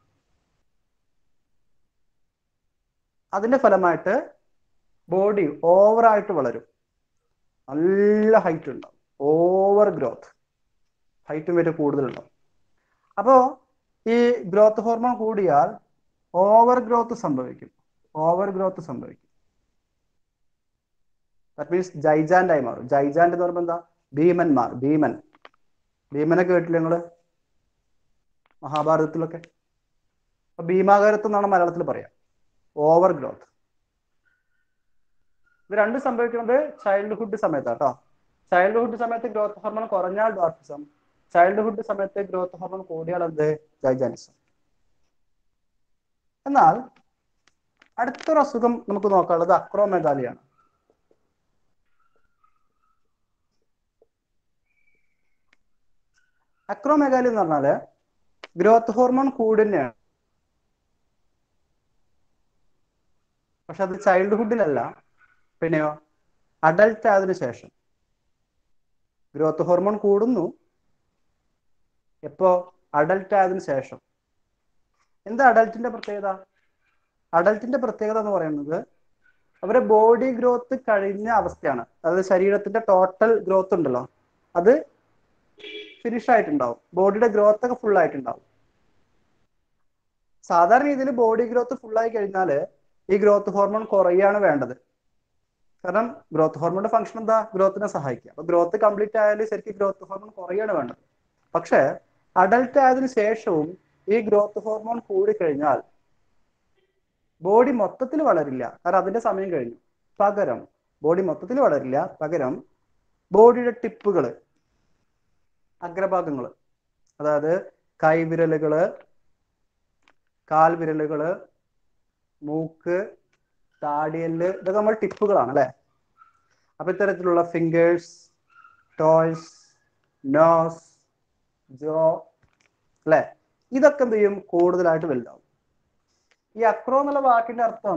അതിന്റെ ഫലമായിട്ട് ബോഡി ഓവറായിട്ട് വളരും നല്ല ഹൈറ്റ് ഉണ്ടാവും ഓവർ ഗ്രോത്ത് ഹൈറ്റും വെയിറ്റ് കൂടുതലുണ്ടാവും അപ്പോൾ ഈ ഗ്രോത്ത് ഹോർമോൺ കൂടിയാൽ ഓവർ ഗ്രോത്ത് സംഭവിക്കും ഓവർ ഗ്രോത്ത് സംഭവിക്കും ദാറ്റ് മീൻസ് ജൈജാൻഡ് ആയി മാറും ജൈജാൻഡ് എന്ന് പറയുമ്പോൾ എന്താ ഭീമന്മാർ ഭീമൻ ഭീമനെ കേട്ടില്ല നിങ്ങള് മഹാഭാരതത്തിലൊക്കെ അപ്പൊ ഭീമാകാരത്ത് എന്നാണ് മലയാളത്തിൽ പറയാം ഓവർ ഗ്രോത്ത് ഇത് രണ്ട് സംഭവിക്കുന്നത് ചൈൽഡ്ഹുഡ് സമയത്താണ് കേട്ടോ ചൈൽഡ്ഹുഡ് സമയത്ത് ഗ്രോത്ത് ഹോർമോൺ കുറഞ്ഞാൽ ഡോർഫിസം ചൈൽഡ്ഹുഡ് സമയത്ത് ഗ്രോത്ത് ഹോർമോൺ കൂടിയാൽ എന്ത് ജൈജാനിസം എന്നാൽ അടുത്തൊരു അസുഖം നമുക്ക് നോക്കാനുള്ളത് അക്രോമെഗാലിയാണ് അക്രോമെഗാലി എന്ന് പറഞ്ഞാല് ഗ്രോത്ത് ഹോർമോൺ കൂടുന്നതാണ് പക്ഷെ അത് ചൈൽഡ്ഹുഡിലല്ല പിന്നെയോ അഡൽട്ട് ആയതിനു ശേഷം ഗ്രോത്ത് ഹോർമോൺ കൂടുന്നു എപ്പോ അഡൽട്ട് ആയതിനു ശേഷം എന്താ അഡൽട്ടിന്റെ പ്രത്യേകത അഡൽട്ടിന്റെ പ്രത്യേകത എന്ന് പറയുന്നത് അവരെ ബോഡി ഗ്രോത്ത് കഴിഞ്ഞ അവസ്ഥയാണ് അതായത് ശരീരത്തിന്റെ ടോട്ടൽ ഗ്രോത്ത് ഉണ്ടല്ലോ അത് ഫിനിഷ് ആയിട്ടുണ്ടാവും ബോഡിയുടെ ഗ്രോത്ത് ഒക്കെ ഫുൾ ആയിട്ടുണ്ടാവും സാധാരണ രീതിയിൽ ബോഡി ഗ്രോത്ത് ഫുൾ ആയി കഴിഞ്ഞാൽ ഈ ഗ്രോത്ത് ഹോർമോൺ കുറയാണ് വേണ്ടത് കാരണം ഗ്രോത്ത് ഹോർമോണിന്റെ ഫംഗ്ഷൻ എന്താ ഗ്രോത്തിനെ സഹായിക്കുക അപ്പൊ ഗ്രോത്ത് കംപ്ലീറ്റ് ആയാലും ശരിക്കും ഗ്രോത്ത് ഹോർമോൺ കുറയാണ് വേണ്ടത് പക്ഷെ അഡൽട്ട് ആയതിനു ശേഷവും ഈ ഗ്രോത്ത് ഹോർമോൺ കൂടിക്കഴിഞ്ഞാൽ ബോഡി മൊത്തത്തിൽ വളരില്ല കാരണം അതിന്റെ സമയം കഴിഞ്ഞു പകരം ബോഡി മൊത്തത്തിൽ വളരില്ല പകരം ബോഡിയുടെ ടിപ്പുകൾ അഗ്രഭാഗങ്ങൾ അതായത് കൈവിരലുകള് കാൽവിരലുകള് മൂക്ക് താടിയല് ഇതൊക്കെ നമ്മൾ ടിപ്പുകളാണ് അല്ലെ അപ്പൊ ഇത്തരത്തിലുള്ള ഫിംഗേഴ്സ് ടോയ്സ് നോസ് ജോ അല്ലെ ഇതൊക്കെ എന്ത് ചെയ്യും കൂടുതലായിട്ട് വലുതാവും ഈ അക്രോ എന്നുള്ള വാക്കിന്റെ അർത്ഥം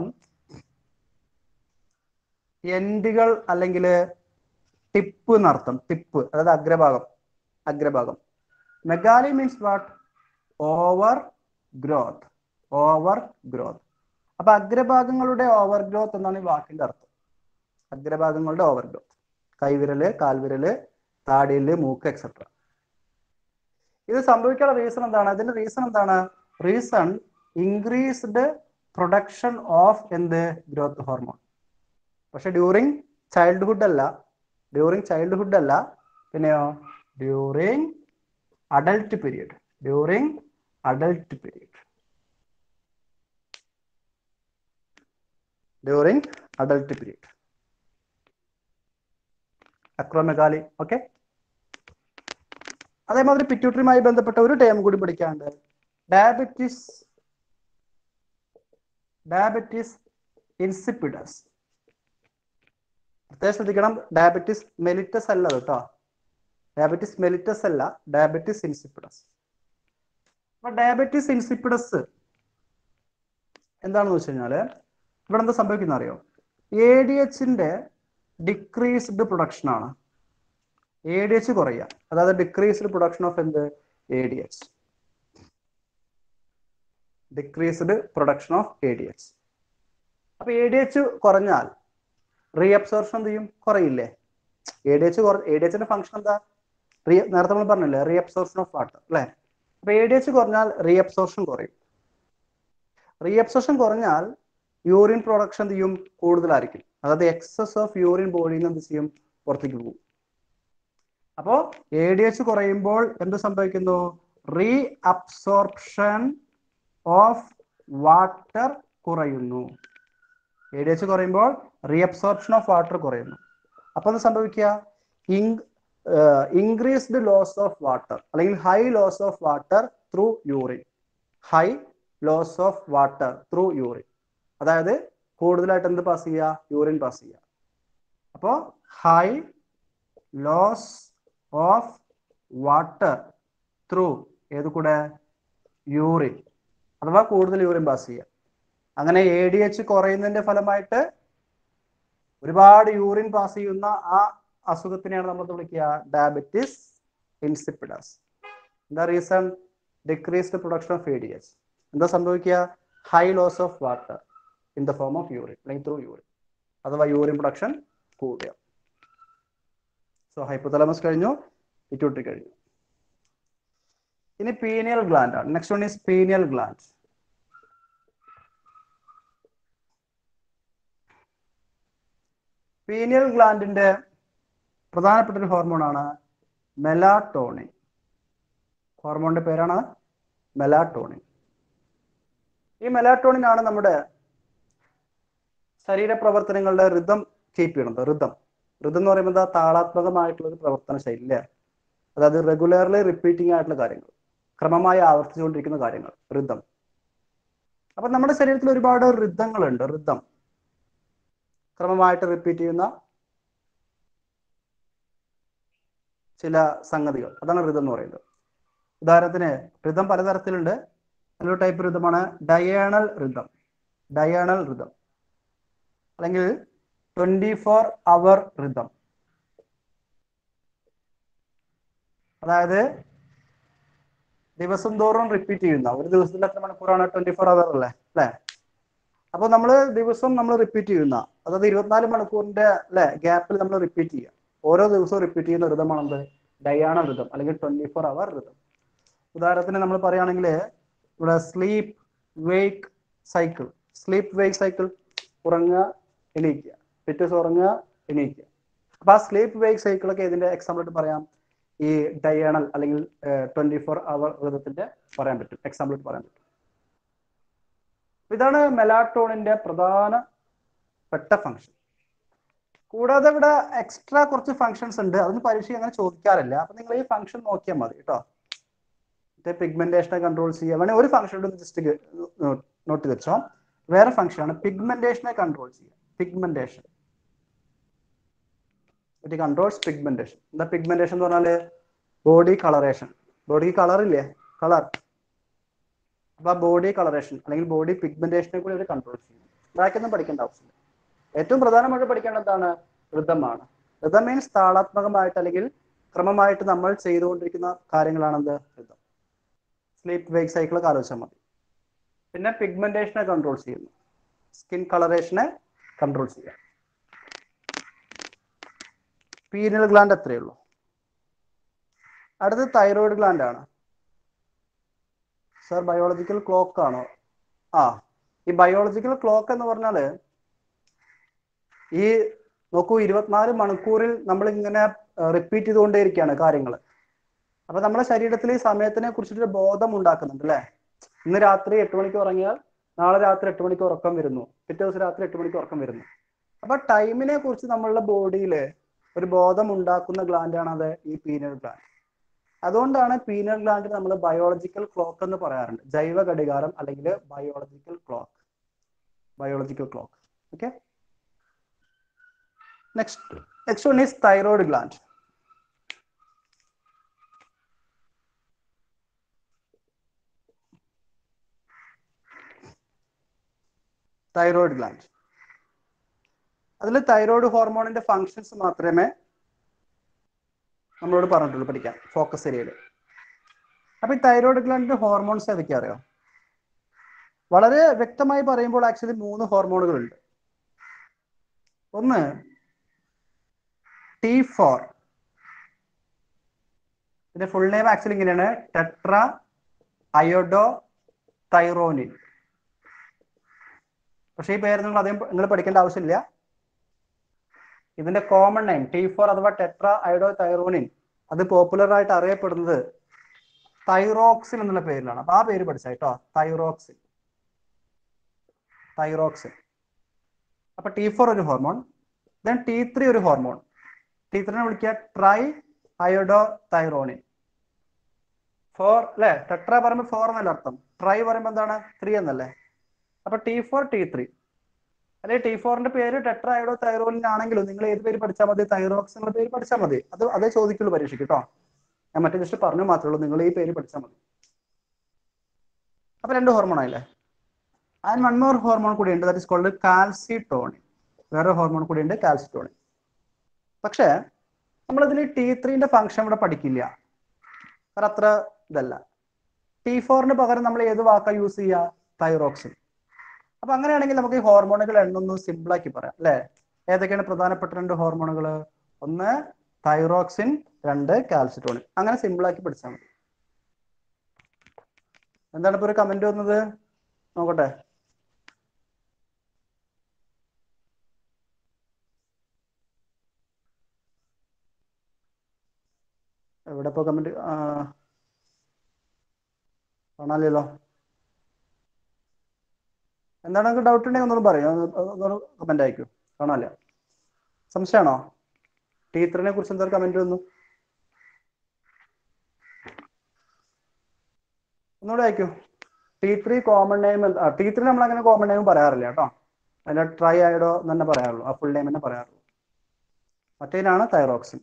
എൻഡുകൾ അല്ലെങ്കിൽ ടിപ്പ് എന്നർത്ഥം ടിപ്പ് അതായത് അഗ്രഭാഗം അഗ്രഭാഗം megaly means what over growth over growth അപ്പൊ അഗ്രഭാഗങ്ങളുടെ ഓവർ ഗ്രോത്ത് എന്നാണ് ഈ വാക്കിന്റെ അർത്ഥം അഗ്രഭാഗങ്ങളുടെ ഓവർ ഗ്രോത്ത് കൈവിരല് കാൽവിരല് താടിയല് മൂക്ക് എക്സെട്ര ഇത് സംഭവിക്കാനുള്ള റീസൺ എന്താണ് അതിന്റെ റീസൺ എന്താണ് റീസൺ ഇൻക്രീസ്ഡ് പ്രൊഡക്ഷൻ ഓഫ് എന്ത് ഗ്രോത്ത് ഹോർമോൺ പക്ഷെ ഡ്യൂറിങ് ചൈൽഡ്ഹുഡ് അല്ല ഡ്യൂറിങ് ചൈൽഡ്ഹുഡ് അല്ല പിന്നെയോ during adult period during adult period during adult period acromegaly okay അതേമാതിരി പിറ്റ്യൂട്ടറിയുമായി ബന്ധപ്പെട്ട ഒരു ടേം കൂടി പഠിക്കാണ്ട് ഡയബറ്റിസ് ഡയബറ്റിസ് ഇൻസിപ്പിഡസ് പ്രത്യേകം ശ്രദ്ധിക്കണം ഡയബറ്റിസ് മെലിറ്റസ് അല്ല കേട്ടോ ഡയബറ്റിസ് മെലിറ്റസ് അല്ല ഡയബറ്റിസ് ഇൻസിപ്പിഡസ് അപ്പൊ ഡയബറ്റിസ് ഇൻസിപ്പിഡസ് എന്താണെന്ന് വെച്ച് കഴിഞ്ഞാല് ഇവിടെ എന്താ സംഭവിക്കുന്ന അറിയോ എ ഡി എച്ചിന്റെ ഡിക്രീസ്ഡ് പ്രൊഡക്ഷൻ ആണ് എ ഡി എച്ച് കുറയുക അതായത് ഡിക്രീസ്ഡ് പ്രൊഡക്ഷൻ ഓഫ് എന്ത് A D H decreased production of A D H അപ്പൊ എ ഡി എച്ച് കുറഞ്ഞാൽ റീഅബ്സോർഷൻ എന്ത് ചെയ്യും കുറയില്ലേ A D H A D എച്ചിന്റെ ഫംഗ്ഷൻ എന്താ റീ നേരത്തെ നമ്മൾ പറഞ്ഞില്ലേ റീഅബ്സോർഷൻ ഓഫ് വാട്ടർ അല്ലെ അപ്പൊ എ ഡി എച്ച് കുറഞ്ഞാൽ റീഅബ്സോർഷൻ കുറയും റീഅബ്സോർഷൻ കുറഞ്ഞാൽ യൂറിൻ പ്രൊഡക്ഷൻ എന്ത് ചെയ്യും കൂടുതലായിരിക്കും അതായത് എക്സസ് ഓഫ് യൂറിൻ ബോഡിയിൽ നിന്ന് എന്ത് ചെയ്യും പുറത്തേക്ക് പോകും അപ്പോ എ ഡി എച്ച് കുറയുമ്പോൾ എന്ത് സംഭവിക്കുന്നു റീ അബ്സോർപ്ഷൻ ഓഫ് വാട്ടർ കുറയുന്നു എ ഡി എച്ച് കുറയുമ്പോൾ റീഅബ്സോർപ്ഷൻ ഓഫ് വാട്ടർ കുറയുന്നു അപ്പൊ എന്ത് സംഭവിക്കുക ഇൻക്രീസ്ഡ് ലോസ് ഓഫ് വാട്ടർ അല്ലെങ്കിൽ high loss of water through urine high loss of water through urine അതായത് കൂടുതലായിട്ട് എന്ത് പാസ് ചെയ്യുക യൂറിൻ പാസ് ചെയ്യുക അപ്പോൾ high loss of water through ഏത് കൂടെ യൂറിൻ അഥവാ കൂടുതൽ യൂറിൻ പാസ് ചെയ്യുക അങ്ങനെ എ ഡി എച്ച് കുറയുന്നതിന്റെ ഫലമായിട്ട് ഒരുപാട് യൂറിൻ പാസ് ചെയ്യുന്ന ആ അസുഖത്തിനെയാണ് നമ്മൾ വിളിക്കുക ഡയബറ്റിസ് ഇൻസിപ്പിഡസ് എന്താ reason decreased production of A D H എന്താ സംഭവിക്കുക high loss of water in the form of urine അല്ലെങ്കിൽ ത്രൂ യൂറിൻ അഥവാ യൂറിൻ പ്രൊഡക്ഷൻ കൂടുക സോ ഹൈപ്പോതലമസ് കഴിഞ്ഞു പിറ്റ്യൂട്ടറി കഴിഞ്ഞു ഇനി പീനിയൽ ഗ്ലാൻഡ് ആണ് next one is pineal gland pineal ഗ്ലാൻഡിന്റെ പ്രധാനപ്പെട്ട ഒരു ഹോർമോണാണ് മെലാട്ടോണിൻ ഹോർമോണിന്റെ പേരാണ് മെലാട്ടോണിൻ ഈ മെലാട്ടോണിൻ ആണ് നമ്മുടെ ശരീരപ്രവർത്തനങ്ങളുടെ ഋതം കീപ്പ് ചെയ്യണത് ഋതം ഋതം എന്ന് പറയുമ്പോൾ എന്താ താളാത്മകമായിട്ടുള്ള ഒരു പ്രവർത്തന ശൈലി അല്ലേ അതായത് റെഗുലർലി റിപ്പീറ്റിംഗ് ആയിട്ടുള്ള കാര്യങ്ങൾ ക്രമമായി ആവർത്തിച്ചുകൊണ്ടിരിക്കുന്ന കാര്യങ്ങൾ ഋതം അപ്പൊ നമ്മുടെ ശരീരത്തിൽ ഒരുപാട് ഋതങ്ങളുണ്ട് ഋതം ക്രമമായിട്ട് റിപ്പീറ്റ് ചെയ്യുന്ന ചില സംഗതികൾ അതാണ് ഋതം എന്ന് പറയുന്നത് ഉദാഹരണത്തിന് ഋതം പലതരത്തിലുണ്ട് നല്ലൊരു ടൈപ്പ് ഋതമാണ് ഡയേണൽ ഋതം ഡയേണൽ ഋതം അല്ലെങ്കിൽ ട്വന്റി ഫോർ അവർ ഋതം അതായത് ദിവസം തോറും റിപ്പീറ്റ് ചെയ്യുന്ന ഒരു ദിവസത്തിൽ എത്ര മണിക്കൂറാണ് ട്വന്റി ഫോർ അവർ അല്ലേ അല്ലേ അപ്പൊ നമ്മൾ ദിവസം നമ്മൾ റിപ്പീറ്റ് ചെയ്യുന്ന അതായത് ഇരുപത്തിനാല് മണിക്കൂറിന്റെ അല്ലെ ഗ്യാപ്പിൽ നമ്മൾ റിപ്പീറ്റ് ചെയ്യുക ഓരോ ദിവസവും റിപ്പീറ്റ് ചെയ്യുന്ന ഋതമാണെന്ത് ഡയാണ ഋതം അല്ലെങ്കിൽ ട്വന്റി ഫോർ അവർ ഋതം ഉദാഹരണത്തിന് നമ്മൾ പറയുകയാണെങ്കിൽ ഇവിടെ sleep wake cycle sleep wake cycle ഉറങ്ങുക എണീക്കുക പിറ്റേ ദിവസം ഉറങ്ങുക എണീക്കുക അപ്പൊ ആ സ്ലീപ്പ് വേക്ക് സൈക്കിളൊക്കെ ഇതിന്റെ എക്സാമ്പിൾ ആയിട്ട് പറയാം ഈ ഡയണൽ അല്ലെങ്കിൽ ട്വന്റി ഫോർ അവർ ഋതത്തിന്റെ പറയാൻ പറ്റും എക്സാമ്പിൾ ആയിട്ട് പറയാൻ പറ്റും ഇതാണ് മെലാട്ടോണിന്റെ പ്രധാനപ്പെട്ട ഫംഗ്ഷൻ കൂടാതെ ഇവിടെ എക്സ്ട്രാ കുറച്ച് ഫങ്ഷൻസ് ഉണ്ട് അതൊന്നും പരീക്ഷ അങ്ങനെ ചോദിക്കാറില്ല അപ്പൊ നിങ്ങൾ ഈ ഫംഗ്ഷൻ നോക്കിയാൽ മതി കേട്ടോ പിഗ്മെന്റേഷനെ കൺട്രോൾ ചെയ്യുക വേണമെങ്കിൽ ഒരു ഫംഗ്ഷൻ ജസ്റ്റ് നോട്ട് വെച്ചോ വേറെ ഫംഗ്ഷൻ ആണ് പിഗ്മെന്റേഷനെ കൺട്രോൾ ചെയ്യുക പിഗ്മെന്റേഷൻ ഇറ്റ് കൺട്രോൾസ് പിഗ്മെന്റേഷൻ എന്താ പിഗ്മെന്റേഷൻ എന്ന് പറഞ്ഞാല് ബോഡി കളറേഷൻ ബോഡി കളർ ഇല്ലേ കളർ അപ്പൊ ബോഡി കളറേഷൻ അല്ലെങ്കിൽ ബോഡി പിഗ്മെന്റേഷനെ കൂടി അവർ കൺട്രോൾ ചെയ്യും ബാക്കിയൊന്നും പഠിക്കേണ്ട ആവശ്യമില്ല ഏറ്റവും പ്രധാനമായിട്ട് പഠിക്കേണ്ടത് എന്താണ് ഋതമാണ് ഋതം മീൻസ് താളാത്മകമായിട്ട് അല്ലെങ്കിൽ ക്രമമായിട്ട് നമ്മൾ ചെയ്തുകൊണ്ടിരിക്കുന്ന കാര്യങ്ങളാണെന്ത് ഋതം സ്ലീപ്പ് വേക്ക് സൈക്കിൾ ആലോചിച്ചാൽ മതി പിന്നെ പിഗ്മെന്റേഷനെ കൺട്രോൾ ചെയ്യുന്നു സ്കിൻ കളറേഷനെ കൺട്രോൾ ചെയ്യുക പീനിയൽ ഗ്ലാൻഡ് എത്രയേ ഉള്ളൂ അടുത്തത് തൈറോയിഡ് ഗ്ലാൻഡ് ആണ് സർ ബയോളജിക്കൽ ക്ലോക്ക് ആണോ ആ ഈ ബയോളജിക്കൽ ക്ലോക്ക് എന്ന് പറഞ്ഞാല് ഈ നോക്കൂ ഇരുപത്തിനാല് മണിക്കൂറിൽ നമ്മൾ ഇങ്ങനെ റിപ്പീറ്റ് ചെയ്തുകൊണ്ടേയിരിക്കുകയാണ് കാര്യങ്ങൾ അപ്പൊ നമ്മുടെ ശരീരത്തിൽ ഈ സമയത്തിനെ കുറിച്ചിട്ടൊരു ബോധം ഉണ്ടാക്കുന്നുണ്ട് അല്ലെ ഇന്ന് രാത്രി എട്ട് മണിക്ക് ഉറങ്ങിയാൽ നാളെ രാത്രി എട്ട് മണിക്ക് ഉറക്കം വരുന്നു പിറ്റേ ദിവസം രാത്രി എട്ട് മണിക്ക് ഉറക്കം വരുന്നു അപ്പൊ ടൈമിനെ കുറിച്ച് നമ്മളുടെ ബോഡിയിൽ ഒരു ബോധം ഉണ്ടാക്കുന്ന ഗ്ലാൻഡാണ് അത് ഈ പീനൽ ഗ്ലാൻഡ് അതുകൊണ്ടാണ് പീനൽ ഗ്ലാൻഡ് നമ്മൾ ബയോളജിക്കൽ ക്ലോക്ക് എന്ന് പറയാറുണ്ട് ജൈവ ഘടികാരം അല്ലെങ്കിൽ biological clock biological clock okay next next one is thyroid gland thyroid gland അതിൽ തൈറോയിഡ് ഹോർമോണിന്റെ ഫങ്ഷൻസ് മാത്രമേ നമ്മളോട് പറഞ്ഞിട്ടുള്ളൂ പഠിക്കാൻ ഫോക്കസ് ഏരിയയിൽ അപ്പൊ ഈ തൈറോയിഡ് ഗ്ലാൻഡിന്റെ ഹോർമോൺസ് ഏതൊക്കെ അറിയാം വളരെ വ്യക്തമായി പറയുമ്പോൾ ആക്ച്വലി മൂന്ന് ഹോർമോണുകളുണ്ട് ഒന്ന് ടി ഫോർ ഇതിന്റെ ഫുൾ നെയിം ആക്ച്വലി ഇങ്ങനെയാണ് ടെട്ര അയോഡോ തൈറോനിൻ പക്ഷേ ഈ പേര് നിങ്ങൾ അധികം നിങ്ങൾ പഠിക്കേണ്ട ആവശ്യമില്ല ഇതിന്റെ കോമൺ നെയിം ടി ഫോർ അഥവാ ടെട്ര അയോഡോ തൈറോണിൻ അത് പോപ്പുലർ ആയിട്ട് അറിയപ്പെടുന്നത് തൈറോക്സിൻ എന്നുള്ള പേരിലാണ് അപ്പൊ ആ പേര് പഠിച്ച കേട്ടോ തൈറോക്സിൻ തൈറോക്സിൻ അപ്പൊ ടി ഫോർ ഒരു ഹോർമോൺ ദെൻ ടി ത്രീ ഒരു ഹോർമോൺ ടി ത്രീനെ വിളിക്കുക ട്രൈ അയോഡോ തൈറോണിൻ ഫോർ അല്ലെ ടെട്ര പറയുമ്പോൾ ഫോർ എന്നല്ല അർത്ഥം ട്രൈ പറയുമ്പോൾ എന്താണ് ത്രീ എന്നല്ലേ അപ്പൊ ടി ഫോർ ടി ത്രീ അല്ലെ ടി ഫോറിന്റെ പേര് ടെട്രായിഡോ തൈറോലിൻ ആണെങ്കിലും നിങ്ങൾ ഏത് പേര് പഠിച്ചാൽ മതി തൈറോക്സ് എന്നുള്ള പേര് പഠിച്ചാൽ മതി അത് അതേ ചോദിക്കുള്ളൂ പരീക്ഷയ്ക്ക് കേട്ടോ ഞാൻ മറ്റേ ജസ്റ്റ് പറഞ്ഞു മാത്രമേ ഉള്ളൂ നിങ്ങൾ ഈ പേര് പഠിച്ചാൽ മതി അപ്പൊ രണ്ട് ഹോർമോൺ ആയില്ലേ ആൻഡ് വൺ മോർ ഹോർമോൺ കൂടി ഉണ്ട് ദാറ്റ് ഇസ് കോൾഡ് കാൽസിട്ടോണിൻ വേറെ ഹോർമോൺ കൂടി ഉണ്ട് കാൽസിട്ടോണിൻ പക്ഷേ നമ്മളിതിൽ ടി ത്രീന്റെ ഫംഗ്ഷൻ ഇവിടെ പഠിക്കില്ല കാരണം അത്ര ഇതല്ല ടി ഫോറിന് പകരം നമ്മൾ ഏത് വാക്കാ യൂസ് ചെയ്യുക തൈറോക്സിൻ അപ്പൊ അങ്ങനെയാണെങ്കിൽ നമുക്ക് ഈ ഹോർമോണുകൾ എണ്ണൊന്ന് സിമ്പിൾ ആക്കി പറയാം അല്ലെ ഏതൊക്കെയാണ് പ്രധാനപ്പെട്ട രണ്ട് ഹോർമോണുകൾ ഒന്ന് തൈറോക്സിൻ രണ്ട് കാൽസിറ്റോണിൻ അങ്ങനെ സിമ്പിൾ ആക്കി പഠിച്ചാൽ മതി എന്താണ് ഇപ്പൊ ഒരു കമന്റ് വന്നത് നോക്കട്ടെ എവിടെ ഇപ്പൊ കമന്റ് കാണാനില്ലല്ലോ എന്താണ് നിങ്ങൾക്ക് ഡൗട്ട് ഉണ്ടെങ്കിൽ ഒന്നുകൂടെ പറയും ഒന്നുകൂടെ കമന്റ് അയക്കൂ കാണാല്ല സംശയമാണോ ടീച്ചറിനെ കുറിച്ച് എന്താ കമന്റ് വന്നു ഒന്നുകൂടെ അയക്കൂ T three common name T three നമ്മൾ അങ്ങനെ കോമൺ നെയിം പറയാറില്ല കേട്ടോ അതിന്റെ ട്രൈ ആയിഡോ എന്ന് തന്നെ പറയാറുള്ളൂ ആ ഫുൾ നെയിം തന്നെ പറയാറുള്ളൂ മറ്റേതിനാണ് തൈറോക്സിൻ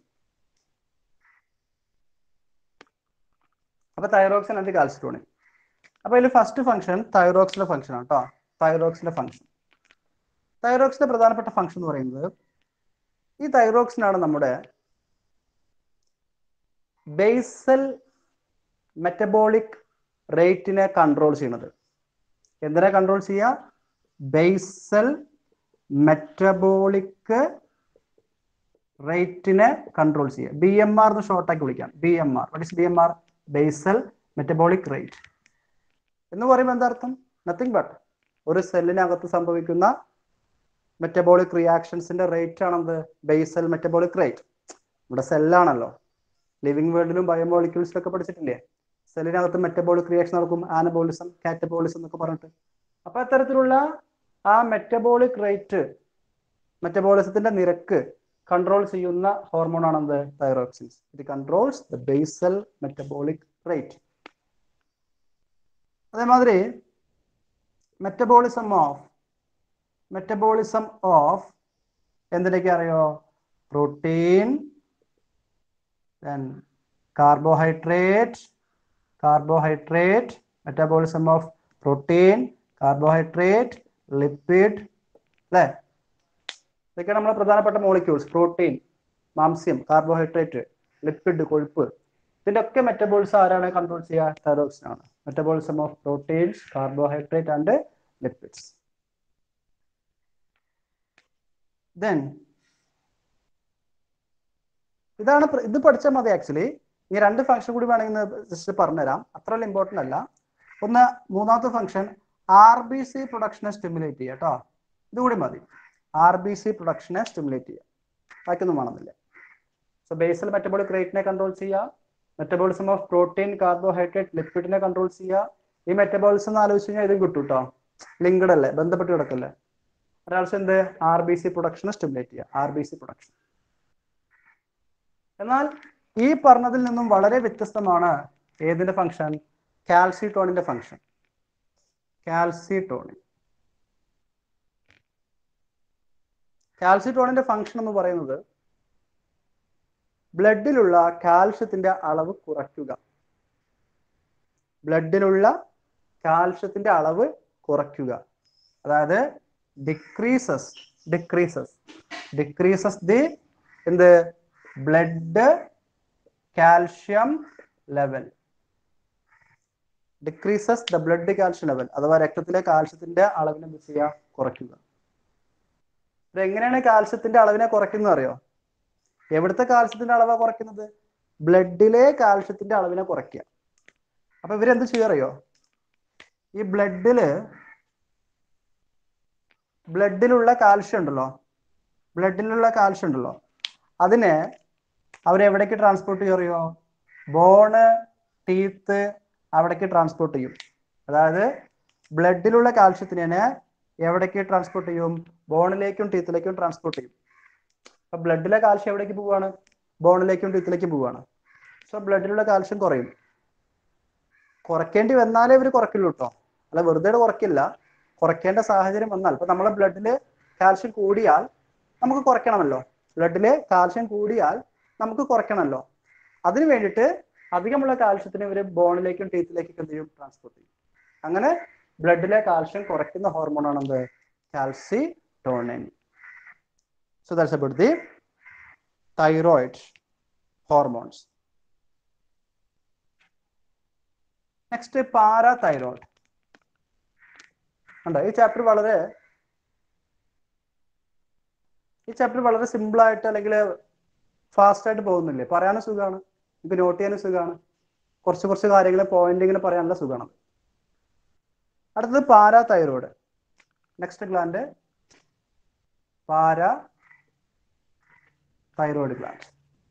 അപ്പൊ തൈറോക്സിൻ ആൻഡ് കാൽസിറ്റോണിൻ അപ്പൊ ഇതിൽ ഫസ്റ്റ് ഫംഗ്ഷൻ തൈറോക്സിന്റെ ഫംഗ്ഷൻ ആണ് കേട്ടോ തൈറോക്സിന്റെ ഫംഗ്ഷൻ തൈറോക്സിന്റെ പ്രധാനപ്പെട്ട ഫംഗ്ഷൻ എന്ന് പറയുന്നത് ഈ തൈറോക്സിനാണ് നമ്മുടെ ബേസൽ മെറ്റബോളിക് റേറ്റിനെ കൺട്രോൾ ചെയ്യുന്നത് എന്തിനെ കൺട്രോൾ ചെയ്യുക ബേസൽ മെറ്റബോളിക് റേറ്റിനെ കൺട്രോൾ ചെയ്യുക ബി എം ആർ എന്ന് ഷോർട്ടാക്കി വിളിക്കാം B M R what is B M R basal metabolic rate എന്ന് പറയുമ്പോൾ എന്താ അർത്ഥം നത്തിങ് ബട്ട് ഒരു സെല്ലിനകത്ത് സംഭവിക്കുന്ന മെറ്റബോളിക് റിയാക്ഷൻസിന്റെ റേറ്റ് ആണെന്ത് ബേസൽ മെറ്റബോളിക് റേറ്റ് നമ്മുടെ സെല്ലാണല്ലോ ലിവിങ് വേൾഡിലും ബയോമോളിക്യൂൾസിലൊക്കെ പഠിച്ചിട്ടില്ലേ സെല്ലിനകത്ത് മെറ്റബോളിക് റിയാക്ഷൻ നടക്കും ആനബോളിസം കാറ്റബോളിസം എന്നൊക്കെ പറഞ്ഞിട്ട് അപ്പൊ അത്തരത്തിലുള്ള ആ മെറ്റബോളിക് റേറ്റ് മെറ്റബോളിസത്തിന്റെ നിരക്ക് കൺട്രോൾ ചെയ്യുന്ന ഹോർമോൺ ആണെന്ത് thyroxines it controls the basal metabolic rate അതേമാതിരി മെറ്റബോളിസം ഓഫ് മെറ്റബോളിസം ഓഫ് എന്തിനൊക്കെ അറിയോ protein carbohydrate carbohydrate metabolism of protein carbohydrate lipid അല്ലേ ഇതൊക്കെയാണ് നമ്മുടെ പ്രധാനപ്പെട്ട മോളിക്യൂൾസ് പ്രോട്ടീൻ മാംസ്യം കാർബോഹൈഡ്രേറ്റ് ലിപ്പിഡ് കൊഴുപ്പ് ഇതിന്റെ ഒക്കെ മെറ്റബോളിസം ആരാണ് കൺട്രോൾ ചെയ്യുക തൈറോക്സിൻ ആണ് metabolism of proteins carbohydrate and lipids then ഇതാണ് പ്ര- ഇത് പഠിച്ചാൽ മതി ആക്ച്വലി ഇനി രണ്ട് ഫംഗ്ഷൻ കൂടി വേണമെങ്കിൽ ജസ്റ്റ് പറഞ്ഞുതരാം അത്ര ഇമ്പോർട്ടൻ്റ് അല്ല ഒന്ന് മൂന്നാമത്തെ ഫംഗ്ഷൻ ആർ ബി സി പ്രൊഡക്ഷനെ സ്റ്റിമുലേറ്റ് ചെയ്യുക കേട്ടോ ഇതുകൂടി മതി ആർ ബി സി പ്രൊഡക്ഷനെ സ്റ്റിമുലേറ്റ് ചെയ്യുക ബാക്കിയൊന്നും വേണമെന്നില്ല സോ ബേസൽ മെറ്റബോളിക് റേറ്റിനെ കൺട്രോൾ ചെയ്യുക മെറ്റബോളിസം ഓഫ് പ്രോട്ടീൻ കാർബോഹൈഡ്രേറ്റ് ലിപ്പിഡിനെ കൺട്രോൾ ചെയ്യുക ഈ മെറ്റബോളിസം എന്ന് ആലോചിച്ച് കഴിഞ്ഞാൽ ഇതും കിട്ടും കേട്ടോ ലിങ്ക്ഡ് അല്ലേ ബന്ധപ്പെട്ട് കിടക്കല്ലേ ഒരാൾസ് എന്ത് ആർ ബി സി പ്രൊഡക്ഷനെ സ്റ്റിമുലേറ്റ് ചെയ്യുക ആർ ബി സി പ്രൊഡക്ഷൻ എന്നാൽ ഈ പറഞ്ഞതിൽ നിന്നും വളരെ വ്യത്യസ്തമാണ് ഏതിന്റെ ഫംഗ്ഷൻ കാൽസിട്ടോണിന്റെ ഫംഗ്ഷൻ കാൽസിട്ടോണിൻ കാൽസിട്ടോണിന്റെ ഫംഗ്ഷൻ എന്ന് പറയുന്നത് ബ്ലഡിലുള്ള കാൽഷ്യത്തിന്റെ അളവ് കുറയ്ക്കുക ബ്ലഡിലുള്ള കാൽഷ്യത്തിന്റെ അളവ് കുറയ്ക്കുക അതായത് ഡിക്രീസസ് ഡിക്രീസസ് ഡിക്രീസസ് ദി എന്ത് blood calcium level decreases the blood calcium level അഥവാ രക്തത്തിലെ കാൽഷ്യത്തിന്റെ അളവിനെ എന്ത് ചെയ്യുക കുറയ്ക്കുക ഇത് എങ്ങനെയാണ് കാൽസ്യത്തിന്റെ അളവിനെ കുറയ്ക്കുന്നത് അറിയോ എവിടുത്തെ കാൽസ്യത്തിന്റെ അളവാ കുറയ്ക്കുന്നത് ബ്ലഡിലെ കാൽസ്യത്തിന്റെ അളവിനെ കുറയ്ക്കുക അപ്പൊ ഇവരെന്ത് ചെയ്യറിയോ ഈ ബ്ലഡില് ബ്ലഡിലുള്ള കാൽഷ്യം ഉണ്ടല്ലോ ബ്ലഡിലുള്ള കാൽഷ്യം ഉണ്ടല്ലോ അതിനെ അവരെവിടേക്ക് ട്രാൻസ്പോർട്ട് ചെയ്യറിയോ ബോണ് ടീത്ത് അവിടേക്ക് ട്രാൻസ്പോർട്ട് ചെയ്യും അതായത് ബ്ലഡിലുള്ള കാൽഷ്യത്തിനെ എവിടേക്ക് ട്രാൻസ്പോർട്ട് ചെയ്യും ബോണിലേക്കും ടീത്തിലേക്കും ട്രാൻസ്പോർട്ട് ചെയ്യും അപ്പൊ ബ്ലഡിലെ കാൽഷ്യം എവിടേക്ക് പോവാണ് ബോണിലേക്കും ടീത്തിലേക്കും പോവാണ് സോ ബ്ലഡിലുള്ള കാൽഷ്യം കുറയും കുറയ്ക്കേണ്ടി വന്നാലേ ഇവർ കുറയ്ക്കുള്ളൂ കേട്ടോ അല്ല വെറുതെ കുറയ്ക്കില്ല കുറയ്ക്കേണ്ട സാഹചര്യം വന്നാൽ ഇപ്പൊ നമ്മളെ ബ്ലഡിൽ കാൽഷ്യം കൂടിയാൽ നമുക്ക് കുറയ്ക്കണമല്ലോ ബ്ലഡിൽ കാൽഷ്യം കൂടിയാൽ നമുക്ക് കുറയ്ക്കണമല്ലോ അതിന് വേണ്ടിയിട്ട് അധികമുള്ള കാൽഷ്യത്തിന് ഇവർ ബോണിലേക്കും ടീത്തിലേക്കും എന്ത് ചെയ്യും ട്രാൻസ്പോർട്ട് ചെയ്യും അങ്ങനെ ബ്ലഡിലെ കാൽഷ്യം കുറയ്ക്കുന്ന ഹോർമോണാണ് എന്ത് calcitonin so that's about the thyroid hormones next parathyroid ഉണ്ട് ഈ ചാപ്റ്റർ വളരെ ഈ ചാപ്റ്റർ വളരെ സിമ്പിൾ ആയിട്ട് അല്ലെങ്കിൽ ഫാസ്റ്റ് ആയിട്ട് പോകുന്നില്ലേ പറയാനും സുഖമാണ് നമുക്ക് നോട്ട് ചെയ്യാനും സുഖമാണ് കുറച്ച് കുറച്ച് കാര്യങ്ങൾ പോയിന്റ് ഇങ്ങനെ പറയാനുള്ള സുഖമാണ് അടുത്തത് parathyroid next gland parathyroid gland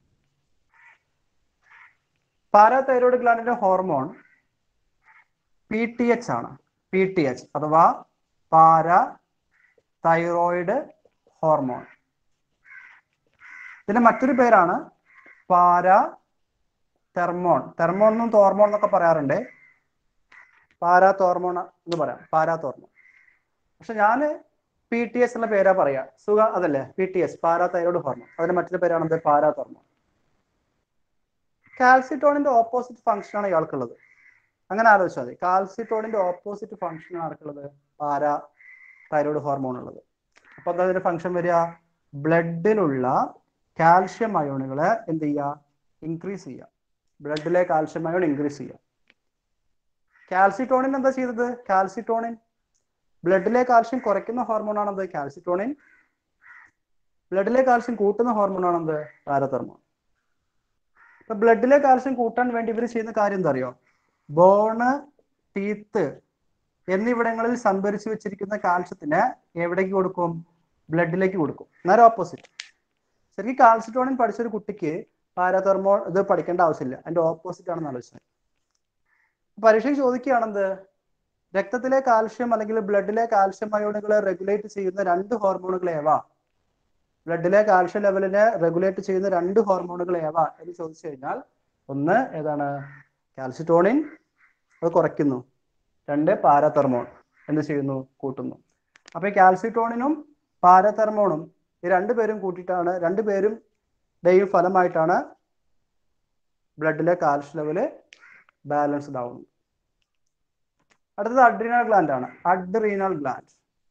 parathyroid ഗ്ലാൻഡിന്റെ ഹോർമോൺ പി ടി എച്ച് ആണ് പി ടി എച്ച് അഥവാ പാര തൈറോയിഡ് ഹോർമോൺ ഇതിന്റെ മറ്റൊരു പേരാണ് പാര തെർമോൺ തെർമോൺ എന്നും തോർമോൺ എന്നൊക്കെ പറയാറുണ്ട് പാരാ തോർമോൺ എന്ന് പറയാം പാരാ തോർമോൺ പക്ഷെ ഞാൻ പി ടി എസ് എന്ന പേരാ പറയാ സുഖ അതല്ലേ P T S parathyroid hormone അതിന്റെ മറ്റൊരു പേരാണ് പാരാ തോർമോൺ കാൽസിറ്റോണിന്റെ ഓപ്പോസിറ്റ് ഫംഗ്ഷൻ ആണ് ഇയാൾക്കുള്ളത് അങ്ങനെ ആലോചിച്ചാൽ മതി കാൽസിറ്റോണിന്റെ ഓപ്പോസിറ്റ് ഫംഗ്ഷൻ ആർക്കുള്ളത് പാരാ തൈറോയിഡ് ഹോർമോൺ ഉള്ളത് അപ്പൊ എന്താ അതിന്റെ ഫംഗ്ഷൻ വരിക ബ്ലഡിലുള്ള കാൽഷ്യം അയോണുകളെ എന്ത് ചെയ്യുക ഇൻക്രീസ് ചെയ്യുക ബ്ലഡിലെ കാൽഷ്യം അയോൺ ഇൻക്രീസ് ചെയ്യുക കാൽസിറ്റോണിൻ എന്താ ചെയ്തത് കാൽസിറ്റോണിൻ ബ്ലഡിലെ കാൽഷ്യം കുറയ്ക്കുന്ന ഹോർമോൺ ആണെന്ത് കാൽസിറ്റോണിൻ ബ്ലഡിലെ കാൽഷ്യം കൂട്ടുന്ന ഹോർമോൺ ആണെന്ത് പാരതെർമോൺ ഇപ്പൊ ബ്ലഡിലെ കാൽഷ്യം കൂട്ടാൻ വേണ്ടി ഇവർ ചെയ്യുന്ന കാര്യം എന്താ അറിയോ ബോണ് ടീത്ത് എന്നിവിടങ്ങളിൽ സംഭരിച്ചു വെച്ചിരിക്കുന്ന കാൽസ്യത്തിന് എവിടേക്ക് കൊടുക്കും ബ്ലഡിലേക്ക് കൊടുക്കും നേരെ ഓപ്പോസിറ്റ് ശരിക്കും കാൽസിറ്റോണിൻ പഠിച്ചൊരു കുട്ടിക്ക് പാരാതെർമോൺ ഇത് പഠിക്കേണ്ട ആവശ്യമില്ല അതിന്റെ ഓപ്പോസിറ്റ് ആണെന്ന് ആലോചിച്ചത് പരീക്ഷയ്ക്ക് ചോദിക്കുകയാണെന്ത് രക്തത്തിലെ കാൽഷ്യം അല്ലെങ്കിൽ ബ്ലഡിലെ കാൽഷ്യം അയോണുകളെ റെഗുലേറ്റ് ചെയ്യുന്ന രണ്ട് ഹോർമോണുകൾ ഏവാ ബ്ലഡിലെ കാൽഷ്യം ലെവലിനെ റെഗുലേറ്റ് ചെയ്യുന്ന രണ്ട് ഹോർമോണുകൾ ഏവാ എന്ന് ചോദിച്ചു കഴിഞ്ഞാൽ ഒന്ന് ഏതാണ് കാൽസിറ്റോണിൻ അത് കുറയ്ക്കുന്നു രണ്ട് പാരാതെർമോൺ എന്ത് ചെയ്യുന്നു കൂട്ടുന്നു അപ്പൊ ഈ കാൽസിറ്റോണിനും പാരാതെർമോണും ഈ രണ്ടുപേരും കൂട്ടിയിട്ടാണ് രണ്ടുപേരും ഡേയും ഫലമായിട്ടാണ് ബ്ലഡിലെ കാൽഷ്യം ലെവല് ബാലൻസ്ഡ് ആവുന്നത് അടുത്തത് അഡ്രീനൽ ഗ്ലാൻഡ് ആണ് അഡ്രീനൽ ഗ്ലാൻഡ്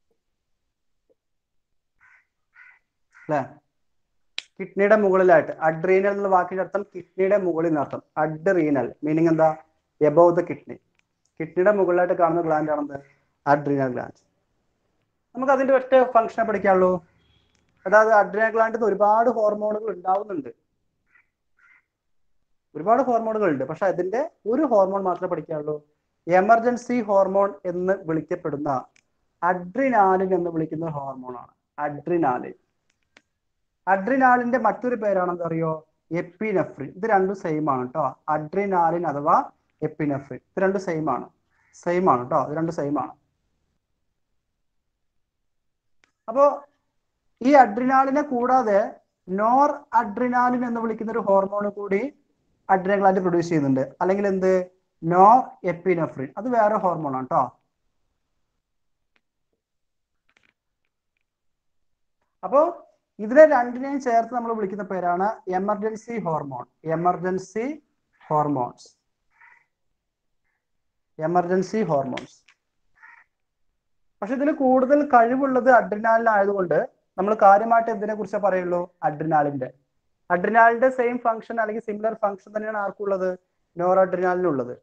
അല്ലേ കിഡ്നിയുടെ മുകളിലായിട്ട് അഡ്രീനൽ എന്നുള്ള വാക്കിന്റെ അർത്ഥം കിഡ്നിയുടെ മുകളിൽ അർത്ഥം അഡ്രീനൽ മീനിങ് എന്താ എബവ് ദ കിഡ്നി കിഡ്നിയുടെ മുകളിലായിട്ട് കാണുന്ന ഗ്ലാൻഡ് ആണെന്ത് അഡ്രീനൽ ഗ്ലാൻഡ് നമുക്ക് അതിന്റെ ഒറ്റ ഫംഗ്ഷനെ പഠിക്കാനുള്ളൂ അതായത് അഡ്രീനൽ ഗ്ലാൻഡിൽ ഒരുപാട് ഹോർമോണുകൾ ഉണ്ടാവുന്നുണ്ട് ഒരുപാട് ഹോർമോണുകൾ ഉണ്ട് പക്ഷെ അതിന്റെ ഒരു ഹോർമോൺ മാത്രമേ പഠിക്കാനുള്ളൂ എമർജൻസി ഹോർമോൺ എന്ന് വിളിക്കപ്പെടുന്ന അഡ്രിനാലിൻ എന്ന് വിളിക്കുന്ന ഹോർമോണാണ് അഡ്രിനാലിൻ അഡ്രിനാലിന്റെ മറ്റൊരു പേരാണ് എന്താ അറിയോ എപ്പിനെഫ്രിൻ ഇത് രണ്ടും സെയിം ആണ് കേട്ടോ അഡ്രിനാലിൻ അഥവാ എപ്പിനെഫ്രിൻ ഇത് രണ്ടും സെയിം ആണ് സെയിം ആണ് കേട്ടോ ഇത് രണ്ടും സെയിം ആണ് അപ്പോ ഈ അഡ്രിനാലിനെ കൂടാതെ നോർ അഡ്രിനാലിൻ എന്ന് വിളിക്കുന്ന ഒരു ഹോർമോൺ കൂടി അഡ്രിനൽ ഗ്ലാൻഡ് പ്രൊഡ്യൂസ് ചെയ്യുന്നുണ്ട് അല്ലെങ്കിൽ എന്ത് നോർ എപ്പിനെഫ്രിൻ അത് വേറെ ഹോർമോൺ ആണ് കേട്ടോ അപ്പോ ഇതിനെ രണ്ടിനെയും ചേർത്ത് നമ്മൾ വിളിക്കുന്ന പേരാണ് emergency hormone emergency hormones emergency hormones പക്ഷെ ഇതിന് കൂടുതൽ കഴിവുള്ളത് അഡ്രിനാലിനായതുകൊണ്ട് നമ്മൾ കാര്യമായിട്ട് എന്തിനെ കുറിച്ച് പറയുള്ളൂ അഡ്രിനാലിന്റെ അഡ്രിനാലിന്റെ സെയിം ഫംഗ്ഷൻ അല്ലെങ്കിൽ സിമിലർ ഫംഗ്ഷൻ തന്നെയാണ് ആർക്കുള്ളത് നോർ അഡ്രിനാലിനുള്ളത്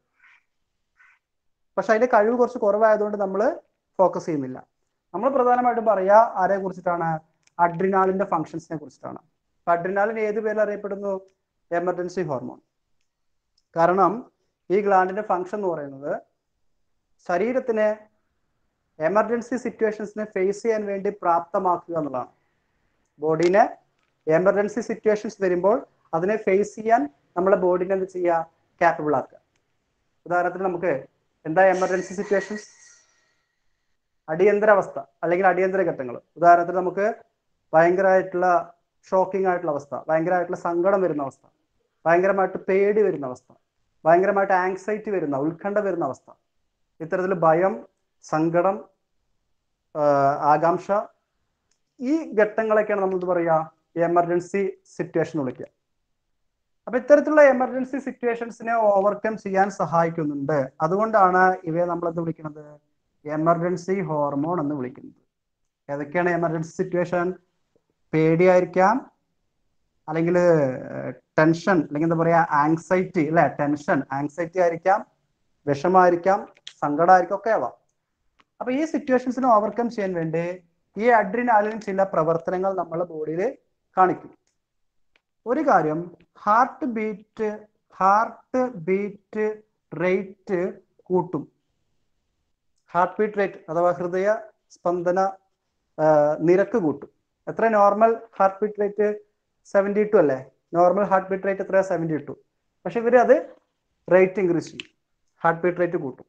പക്ഷെ അതിന്റെ കഴിവ് കുറച്ച് കുറവായതുകൊണ്ട് നമ്മൾ ഫോക്കസ് ചെയ്യുന്നില്ല നമ്മൾ പ്രധാനമായിട്ടും പറയാ ആരെ കുറിച്ചിട്ടാണ് അഡ്രിനാലിന്റെ ഫങ്ഷൻസിനെ കുറിച്ചിട്ടാണ് അപ്പൊ അഡ്രിനാലിൻ ഏത് പേരിൽ അറിയപ്പെടുന്നു എമർജൻസി ഹോർമോൺ കാരണം ഈ ഗ്ലാൻഡിന്റെ ഫങ്ഷൻ എന്ന് പറയുന്നത് ശരീരത്തിനെ എമർജൻസി സിറ്റുവേഷൻസിനെ ഫേസ് ചെയ്യാൻ വേണ്ടി പ്രാപ്തമാക്കുക എന്നുള്ളതാണ് ബോഡീനെ എമർജൻസി സിറ്റുവേഷൻസ് വരുമ്പോൾ അതിനെ ഫേസ് ചെയ്യാൻ നമ്മളെ ബോഡീനെ എന്ത് ചെയ്യുക ക്യാപ്പബിൾ ആക്കുക ഉദാഹരണത്തിന് നമുക്ക് എന്താ എമർജൻസി സിറ്റുവേഷൻസ് അടിയന്തരാവസ്ഥ അല്ലെങ്കിൽ അടിയന്തര ഘട്ടങ്ങൾ ഉദാഹരണത്തിന് നമുക്ക് ഭയങ്കരമായിട്ടുള്ള ഷോക്കിംഗ് ആയിട്ടുള്ള അവസ്ഥ ഭയങ്കരമായിട്ടുള്ള സങ്കടം വരുന്ന അവസ്ഥ ഭയങ്കരമായിട്ട് പേടി വരുന്ന അവസ്ഥ ഭയങ്കരമായിട്ട് ആങ്സൈറ്റി വരുന്ന ഉത്കണ്ഠ വരുന്ന അവസ്ഥ ഇത്തരത്തിൽ ഭയം സങ്കടം ആകാംക്ഷ ഈ ഘട്ടങ്ങളൊക്കെയാണ് നമ്മൾ എന്ത് പറയുക എമർജൻസി സിറ്റുവേഷൻ വിളിക്കുക അപ്പൊ ഇത്തരത്തിലുള്ള എമർജൻസി സിറ്റുവേഷൻസിനെ ഓവർകം ചെയ്യാൻ സഹായിക്കുന്നുണ്ട് അതുകൊണ്ടാണ് ഇവയെ നമ്മൾ എന്ത് വിളിക്കുന്നത് എമർജൻസി ഹോർമോൺ എന്ന് വിളിക്കുന്നത് ഏതൊക്കെയാണ് എമർജൻസി സിറ്റുവേഷൻ പേടിയായിരിക്കാം അല്ലെങ്കിൽ ടെൻഷൻ അല്ലെങ്കിൽ എന്താ പറയാ ആങ്സൈറ്റി അല്ലെ ടെൻഷൻ ആങ്സൈറ്റി ആയിരിക്കാം വിഷമായിരിക്കാം സങ്കടമായിരിക്കും ഒക്കെ ആവാം അപ്പൊ ഈ സിറ്റുവേഷൻസിനെ ഓവർകം ചെയ്യാൻ വേണ്ടി ഈ അഡ്രിനാലിൻ ചില പ്രവർത്തനങ്ങൾ നമ്മളെ ബോഡിയിൽ കാണിക്കും ഒരു കാര്യം heartbeat heartbeat rate കൂട്ടും ഹാർട്ട് ബീറ്റ് റേറ്റ് അഥവാ ഹൃദയ സ്പന്ദന നിരക്ക് കൂട്ടും എത്ര normal heartbeat rate seventy two അല്ലേ നോർമൽ ഹാർട്ട് ബീറ്റ് റേറ്റ് എത്രയാ സെവൻറ്റി ടു പക്ഷെ ഇവര് അത് റേറ്റ് ഇൻക്രീസ് ചെയ്യും ഹാർട്ട് ബീറ്റ് റേറ്റ് കൂട്ടും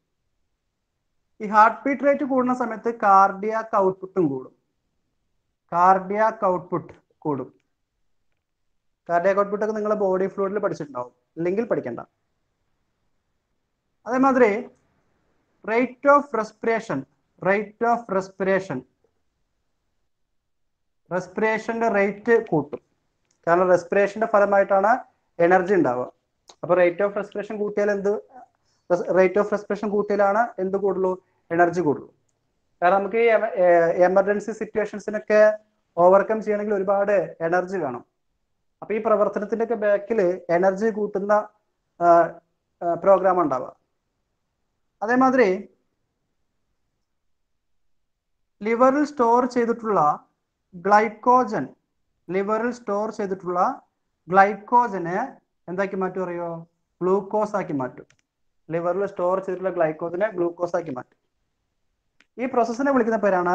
ഈ ഹാർട്ട് ബീറ്റ് റേറ്റ് കൂടുന്ന സമയത്ത് കാർഡിയാക്ക് ഔട്ട്പുട്ടും കൂടും കാർഡിയാക്ക് ഔട്ട്പുട്ട് കൂടും കാർഡിയാക്ക് ഔട്ട്പുട്ട് ഒക്കെ നിങ്ങൾ ബോഡി ഫ്ലൂയിഡിൽ പഠിച്ചിട്ടുണ്ടാവും ഇല്ലെങ്കിൽ പഠിക്കണ്ട അതേമാതിരി rate of respiration rate of respiration റെസ്പിറേഷന്റെ റേറ്റ് കൂട്ടും കാരണം റെസ്പിറേഷന്റെ ഫലമായിട്ടാണ് എനർജി ഉണ്ടാവുക അപ്പൊ റേറ്റ് ഓഫ് റെസ്പിറേഷൻ കൂട്ടിയാൽ എന്ത് റേറ്റ് ഓഫ് റെസ്പിറേഷൻ കൂട്ടിയാലാണ് എന്ത് കൂടുള്ളൂ എനർജി കൂടുള്ളൂ കാരണം നമുക്ക് ഈ എമർജൻസി സിറ്റുവേഷൻസിനൊക്കെ ഓവർകം ചെയ്യണമെങ്കിൽ ഒരുപാട് എനർജി വേണം അപ്പൊ ഈ പ്രവർത്തനത്തിന്റെ ഒക്കെ ബാക്കിൽ എനർജി കൂട്ടുന്ന പ്രോഗ്രാം ഉണ്ടാവുക അതേമാതിരി ലിവറിൽ സ്റ്റോർ ചെയ്തിട്ടുള്ള ഗ്ലൈക്കോജൻ ലിവറിൽ സ്റ്റോർ ചെയ്തിട്ടുള്ള ഗ്ലൈക്കോജനെ എന്താക്കി മാറ്റും അറിയോ ഗ്ലൂക്കോസ് ആക്കി മാറ്റും ലിവറിൽ സ്റ്റോർ ചെയ്തിട്ടുള്ള ഗ്ലൈക്കോജനെ ഗ്ലൂക്കോസ് ആക്കി മാറ്റും ഈ പ്രോസസ്സിനെ വിളിക്കുന്ന പേരാണ്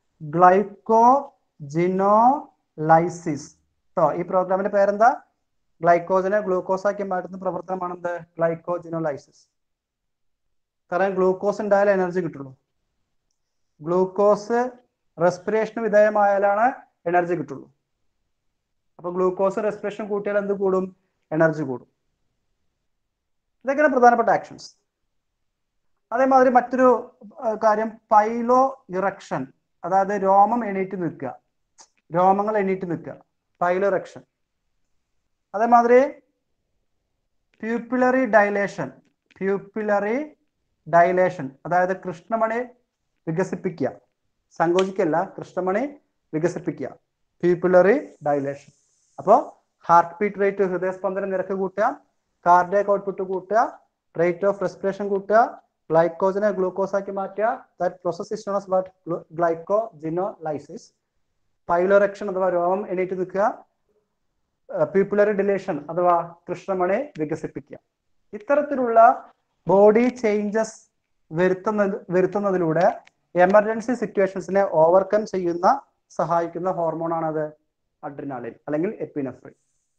ഗ്ലൈക്കോജിനോലൈസിസ് കേട്ടോ ഈ പ്രോഗ്രാമിന്റെ പേരെന്താ ഗ്ലൈക്കോജനെ ഗ്ലൂക്കോസ് ആക്കി മാറ്റുന്ന പ്രവർത്തനമാണ് എന്ത് ഗ്ലൈക്കോജിനോലൈസിസ് കാരണം ഗ്ലൂക്കോസ് ഉണ്ടായാലേ എനർജി കിട്ടുള്ളൂ ഗ്ലൂക്കോസ് റെസ്പിറേഷന് വിധേയമായാലാണ് എനർജി കിട്ടുള്ളൂ അപ്പൊ ഗ്ലൂക്കോസ് റെസ്പിറേഷൻ കൂട്ടിയാൽ എന്ത് കൂടും എനർജി കൂടും ഇതൊക്കെയാണ് പ്രധാനപ്പെട്ട ആക്ഷൻസ് അതേമാതിരി മറ്റൊരു കാര്യം പൈലോ ഇറക്ഷൻ അതായത് രോമം എണീറ്റ് നിൽക്കുക രോമങ്ങൾ എണീറ്റ് നിൽക്കുക പൈലോ ഇറക്ഷൻ അതേമാതിരി പ്യൂപ്പിലറി ഡൈലേഷൻ പ്യൂപ്പിലറി ഡൈലേഷൻ അതായത് കൃഷ്ണമണി വികസിപ്പിക്കുക സങ്കോചിക്കല്ല കൃഷ്ണമണി വികസിപ്പിക്കുക പ്യൂപ്പിലറി ഡൈലേഷൻ അപ്പോൾ ഹാർട്ട് ബീറ്റ് റേറ്റ് ഹൃദയസ്പന്ദന നിരക്ക് കൂട്ടുക കാർഡിയക് ഔട്ട്പുട്ട് കൂട്ടുക റേറ്റ് ഓഫ് റെസ്പിറേഷൻ കൂട്ടുക ഗ്ലൈക്കോജനെ ഗ്ലൂക്കോസ് ആക്കി മാറ്റുക that process is known what glycogenolysis piloerection അഥവാ രോമം എണീറ്റ് നിൽക്കുക പ്യൂപ്പിലറി ഡിലേഷൻ അഥവാ കൃഷ്ണമണി വികസിപ്പിക്കുക ഇത്തരത്തിലുള്ള ബോഡി ചേഞ്ചസ് വരുത്തുന്ന വരുത്തുന്നതിലൂടെ എമർജൻസി സിറ്റുവേഷൻസിനെ ഓവർകം ചെയ്യുന്ന സഹായിക്കുന്ന ഹോർമോണാണ് അത് അഡ്രിനാലിൻ അല്ലെങ്കിൽ എപ്പിനെഫ്രിൻ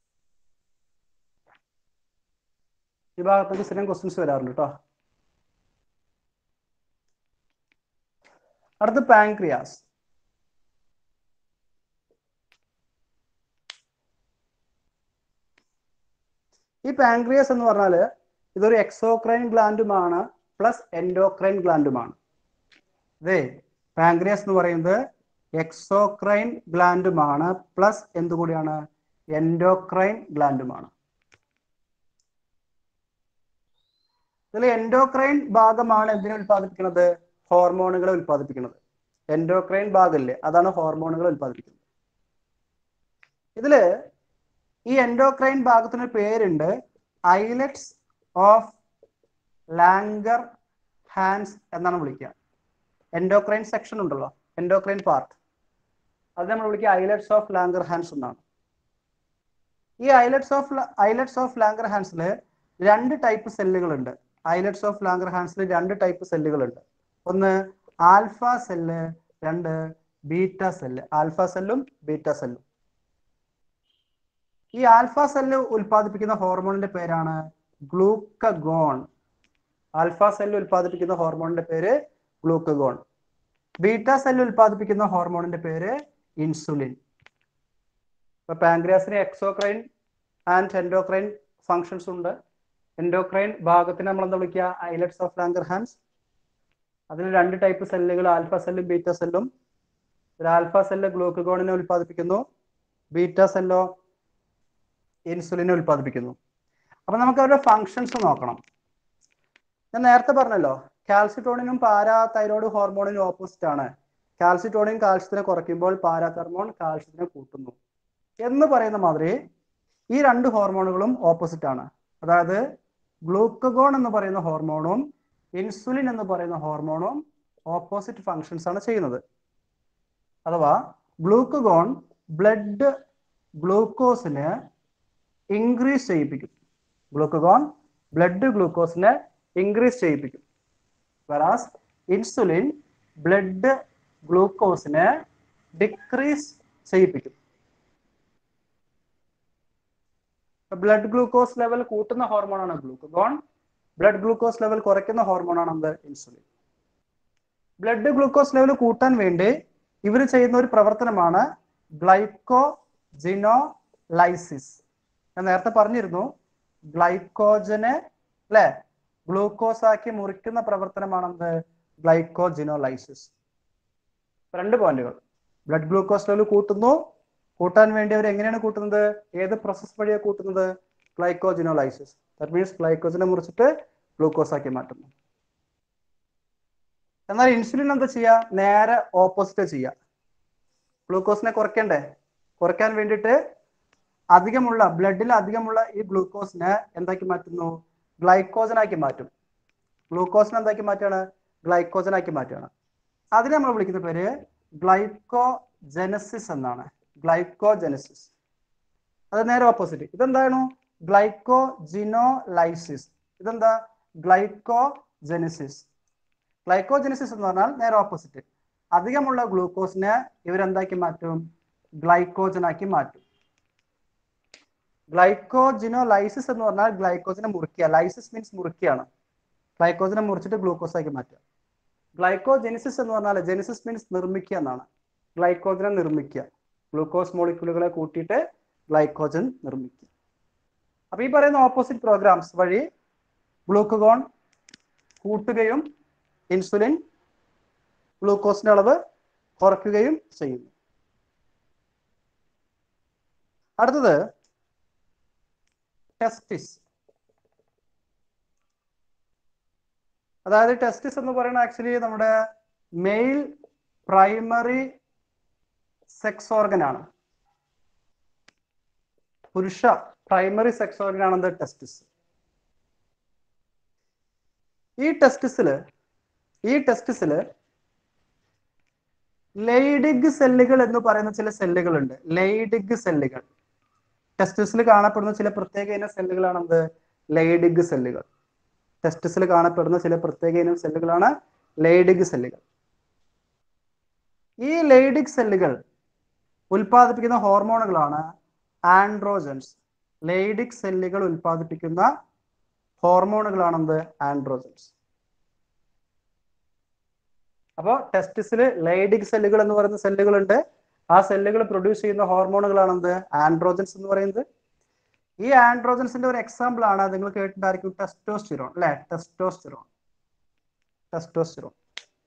ഈ ഭാഗത്തേക്ക് സ്ഥിരം ക്വസ്റ്റ്യൻസ് വരാറുണ്ട് കേട്ടോ അടുത്ത് പാൻക്രിയാസ് ഈ പാൻക്രിയസ് എന്ന് പറഞ്ഞാൽ ഇതൊരു എക്സോക്രൈൻ ഗ്ലാൻഡുമാണ് പ്ലസ് എൻഡോക്രൈൻ ഗ്ലാൻഡുമാണ് അതെ പാൻക്രിയസ് എന്ന് പറയുന്നത് എക്സോക്രൈൻ ഗ്ലാൻഡുമാണ് പ്ലസ് എന്തുകൂടിയാണ് എൻഡോക്രൈൻ ഗ്ലാൻഡുമാണ് ഇതിൽ എൻഡോക്രൈൻ ഭാഗമാണ് എന്തിനെ ഉൽപ്പാദിപ്പിക്കുന്നത് ഹോർമോണുകളെ ഉൽപ്പാദിപ്പിക്കുന്നത് എൻഡോക്രൈൻ ഭാഗമില്ലേ അതാണ് ഹോർമോണുകൾ ഉൽപ്പാദിപ്പിക്കുന്നത് ഇതില് ഈ എൻഡോക്രൈൻ ഭാഗത്തിന് പേരുണ്ട് ഐലറ്റ്സ് ഓഫ് ലാംഗർ ഹാൻഡ്സ് എന്നാണ് വിളിക്കുക എൻഡോക്രൈൻ സെക്ഷൻ ഉണ്ടല്ലോ എൻഡോക്രൈൻ പാർട്ട് അത് നമ്മൾ വിളിക്കുക ഐലറ്റ്സ് ഓഫ് ലാംഗർ ഹാൻഡ്സ് എന്നാണ് ഈ islets of islets of Langerhans ഹാൻഡ്സിൽ രണ്ട് ടൈപ്പ് സെല്ലുകളുണ്ട് ഐലറ്റ്സ് ഓഫ് ലാംഗർ ഹാൻഡ്സിൽ രണ്ട് ടൈപ്പ് സെല്ലുകളുണ്ട് ഒന്ന് ആൽഫ സെല്ല് രണ്ട് ബീറ്റ സെല്ല് ആൽഫ സെല്ലും ബീറ്റ സെല്ലും ഈ ആൽഫ സെല്ല് ഉൽപ്പാദിപ്പിക്കുന്ന ഹോർമോണിന്റെ പേരാണ് ഗ്ലൂക്കഗോൺ ആൽഫ സെല്ല് ഉൽപ്പാദിപ്പിക്കുന്ന ഹോർമോണിന്റെ പേര് ഗ്ലൂക്കഗോൺ ബീറ്റ സെല്ല് ഉൽപ്പാദിപ്പിക്കുന്ന ഹോർമോണിന്റെ പേര് ഇൻസുലിൻ ഇപ്പൊ പാൻക്രിയാസിന് എക്സോക്രൈൻ ആൻഡ് എൻഡോക്രൈൻ ഫങ്ഷൻസ് ഉണ്ട് എൻഡോക്രൈൻ ഭാഗത്തിന് നമ്മൾ എന്താ വിളിക്കുക ഐലറ്റ്സ് ഓഫ് ലാങ്കർ ഹാൻഡ്സ് അതിൽ രണ്ട് ടൈപ്പ് സെല്ലുകൾ ആൽഫ സെല്ലും ബീറ്റ സെല്ലും ഒരു ആൽഫ സെല്ല് ഗ്ലൂക്കഗോണിനെ ഉൽപ്പാദിപ്പിക്കുന്നു ബീറ്റ സെല്ലോ ഇൻസുലിനെ ഉൽപ്പാദിപ്പിക്കുന്നു അപ്പൊ നമുക്ക് അവരുടെ ഫങ്ഷൻസ് നോക്കണം ഞാൻ നേരത്തെ പറഞ്ഞല്ലോ കാൽസിറ്റോണിനും പാരാ തൈറോയ്ഡ് ഹോർമോണിനും ഓപ്പോസിറ്റ് ആണ് കാൽസിറ്റോണിൻ കാൽസ്യത്തിനെ കുറയ്ക്കുമ്പോൾ പാരാതെർമോൺ കാൽസ്യത്തിനെ കൂട്ടുന്നു എന്ന് പറയുന്ന മാതിരി ഈ രണ്ട് ഹോർമോണുകളും ഓപ്പോസിറ്റ് ആണ് അതായത് ഗ്ലൂക്കഗോൺ എന്ന് പറയുന്ന ഹോർമോണും ഇൻസുലിൻ എന്ന് പറയുന്ന ഹോർമോണും ഓപ്പോസിറ്റ് ഫങ്ഷൻസ് ആണ് ചെയ്യുന്നത് അഥവാ ഗ്ലൂക്കഗോൺ ബ്ലഡ് ഗ്ലൂക്കോസിനെ ഇൻക്രീസ് ചെയ്യിപ്പിക്കും ഗ്ലൂക്കഗോൺ ബ്ലഡ് ഗ്ലൂക്കോസിനെ ഇൻക്രീസ് ചെയ്യിപ്പിക്കും വരാസ് ഇൻസുലിൻ ബ്ലഡ് ഗ്ലൂക്കോസിനെ ഡിക്രീസ് ചെയ്യിപ്പിക്കും ബ്ലഡ് ഗ്ലൂക്കോസ് ലെവൽ കൂട്ടുന്ന ഹോർമോണാണ് ഗ്ലൂക്കഗോൺ ബ്ലഡ് ഗ്ലൂക്കോസ് ലെവൽ കുറയ്ക്കുന്ന ഹോർമോണാണ് എന്ത് ഇൻസുലിൻ ബ്ലഡ് ഗ്ലൂക്കോസ് ലെവൽ കൂട്ടാൻ വേണ്ടി ഇവർ ചെയ്യുന്ന ഒരു പ്രവർത്തനമാണ് ഗ്ലൈക്കോജിനോലൈസിസ് ഞാൻ നേരത്തെ പറഞ്ഞിരുന്നു ഗ്ലൈക്കോജനെ അല്ലെ ഗ്ലൂക്കോസ് ആക്കി മുറിക്കുന്ന പ്രവർത്തനമാണ് എന്ത് ഗ്ലൈക്കോജിനോലൈസിസ് രണ്ട് പോയിന്റുകൾ ബ്ലഡ് ഗ്ലൂക്കോസ് ലെവൽ കൂട്ടുന്നു കൂട്ടാൻ വേണ്ടി അവർ എങ്ങനെയാണ് കൂട്ടുന്നത് ഏത് പ്രോസസ് വഴിയാണ് കൂട്ടുന്നത് ഗ്ലൈക്കോജിനോലൈസിസ് ദാറ്റ് മീൻസ് ഗ്ലൈക്കോജിനെ മുറിച്ചിട്ട് ഗ്ലൂക്കോസ് ആക്കി മാറ്റുന്നു എന്നാൽ ഇൻസുലിൻ എന്താ ചെയ്യുക നേരെ ഓപ്പോസിറ്റ് ചെയ്യുക ഗ്ലൂക്കോസിനെ കുറയ്ക്കണ്ടേ കുറയ്ക്കാൻ വേണ്ടിയിട്ട് അധികമുള്ള ബ്ലഡിൽ അധികമുള്ള ഈ ഗ്ലൂക്കോസിനെ എന്താക്കി മാറ്റുന്നു ഗ്ലൈക്കോജനാക്കി മാറ്റും ഗ്ലൂക്കോസിനെ എന്താക്കി മാറ്റുകയാണ് ഗ്ലൈക്കോജനാക്കി മാറ്റുകയാണ് അതിനെ നമ്മൾ വിളിക്കുന്ന പേര് ഗ്ലൈക്കോജനസിസ് എന്നാണ് ഗ്ലൈക്കോജനസിസ് അത് നേരെ ഓപ്പോസിറ്റ് ഇതെന്താണ് ഗ്ലൈക്കോജിനോലൈസിസ് ഇതെന്താ ഗ്ലൈക്കോജനസിസ് ഗ്ലൈക്കോജനസിസ് എന്ന് പറഞ്ഞാൽ നേരെ ഓപ്പോസിറ്റ് അധികമുള്ള ഗ്ലൂക്കോസിനെ ഇവരെന്താക്കി മാറ്റും ഗ്ലൈക്കോജനാക്കി മാറ്റും ഗ്ലൈക്കോജിനോലൈസിസ് എന്ന് പറഞ്ഞാൽ ഗ്ലൈക്കോജിനെ മുറിക്കുക ലൈസിസ് മീൻസ് മുറിക്കുകയാണ് ഗ്ലൈക്കോജിനെ മുറിച്ചിട്ട് ഗ്ലൂക്കോസ് ആക്കി മാറ്റുക ഗ്ലൈക്കോജെനിസിസ് എന്ന് പറഞ്ഞാൽ ജെനിസിസ് മീൻസ് നിർമ്മിക്കുക എന്നാണ് ഗ്ലൈക്കോജനെ നിർമ്മിക്കുക ഗ്ലൂക്കോസ് മോളിക്യൂളുകളെ കൂട്ടിയിട്ട് ഗ്ലൈക്കോജൻ നിർമ്മിക്കുക അപ്പൊ ഈ പറയുന്ന ഓപ്പോസിറ്റ് പ്രോഗ്രാംസ് വഴി ഗ്ലൂക്കഗോൺ കൂട്ടുകയും ഇൻസുലിൻ ഗ്ലൂക്കോസിന്റെ അളവ് കുറയ്ക്കുകയും ചെയ്യുന്നു അടുത്തത് ടെസ്റ്റിസ് അതായത് ടെസ്റ്റിസ് എന്ന് പറയുന്നത് ആക്ച്വലി നമ്മുടെ മെയിൽ പ്രൈമറി സെക്സ് ഓർഗൻ ആണ് പുരുഷ പ്രൈമറി സെക്സ് ഓർഗൻ ആണ് ടെസ്റ്റിസ് ഈ ടെസ്റ്റിസില് ഈ ടെസ്റ്റിസില് ലൈഡിഗ് സെല്ലുകൾ എന്ന് പറയുന്ന ചില സെല്ലുകൾ ഉണ്ട് ലൈഡിഗ് സെല്ലുകൾ ടെസ്റ്റിസിൽ കാണപ്പെടുന്ന ചില പ്രത്യേക ഇനം സെല്ലുകളാണ് എന്ത് ലൈഡിഗ് സെല്ലുകൾ ടെസ്റ്റിസിൽ കാണപ്പെടുന്ന ചില പ്രത്യേക ഇനം സെല്ലുകളാണ് ലൈഡിഗ് സെല്ലുകൾ ഈ ലൈഡിഗ് സെല്ലുകൾ ഉൽപ്പാദിപ്പിക്കുന്ന ഹോർമോണുകളാണ് ആൻഡ്രോജൻസ് ലൈഡിക് സെല്ലുകൾ ഉൽപ്പാദിപ്പിക്കുന്ന ഹോർമോണുകളാണെന്ത് ആൻഡ്രോജൻസ് അപ്പോൾ ടെസ്റ്റിസിൽ ലൈഡിക് സെല്ലുകൾ എന്ന് പറയുന്ന സെല്ലുകളുണ്ട് ആ സെല്ലുകൾ പ്രൊഡ്യൂസ് ചെയ്യുന്ന ഹോർമോണുകളാണെന്ത് ആൻഡ്രോജൻസ് എന്ന് പറയുന്നത് ഈ ആൻഡ്രോജൻസിന്റെ ഒരു എക്സാമ്പിൾ ആണ് നിങ്ങൾ കേട്ടിട്ടുണ്ടായിരിക്കും ടെസ്റ്റോസ്റ്റിറോൺ അല്ലെ ടെസ്റ്റോസ്റ്റിറോൺ ടെസ്റ്റോസ്റ്റിറോൺ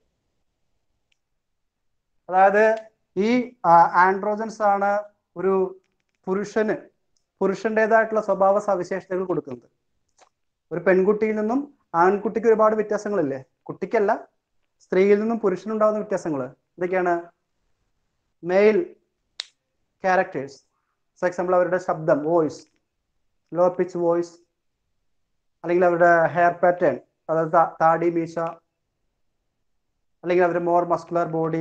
അതായത് ഈ ആൻഡ്രോജൻസ് ആണ് ഒരു പുരുഷന് പുരുഷന്റേതായിട്ടുള്ള സ്വഭാവ സവിശേഷതകൾ കൊടുക്കുന്നത് ഒരു പെൺകുട്ടിയിൽ നിന്നും ആൺകുട്ടിക്ക് ഒരുപാട് വ്യത്യാസങ്ങളില്ലേ കുട്ടിക്കല്ല സ്ത്രീയിൽ നിന്നും പുരുഷനുണ്ടാകുന്ന വ്യത്യാസങ്ങൾ എന്തൊക്കെയാണ് മെയിൽ ക്യാരക്ടേഴ്സ് ഫോർ എക്സാമ്പിൾ അവരുടെ ശബ്ദം വോയിസ് ലോ പിച്ച് വോയിസ് അല്ലെങ്കിൽ അവരുടെ ഹെയർ പാറ്റേൺ അതായത് താ- താടി മീശ അല്ലെങ്കിൽ അവരുടെ മോർ മസ്കുലർ ബോഡി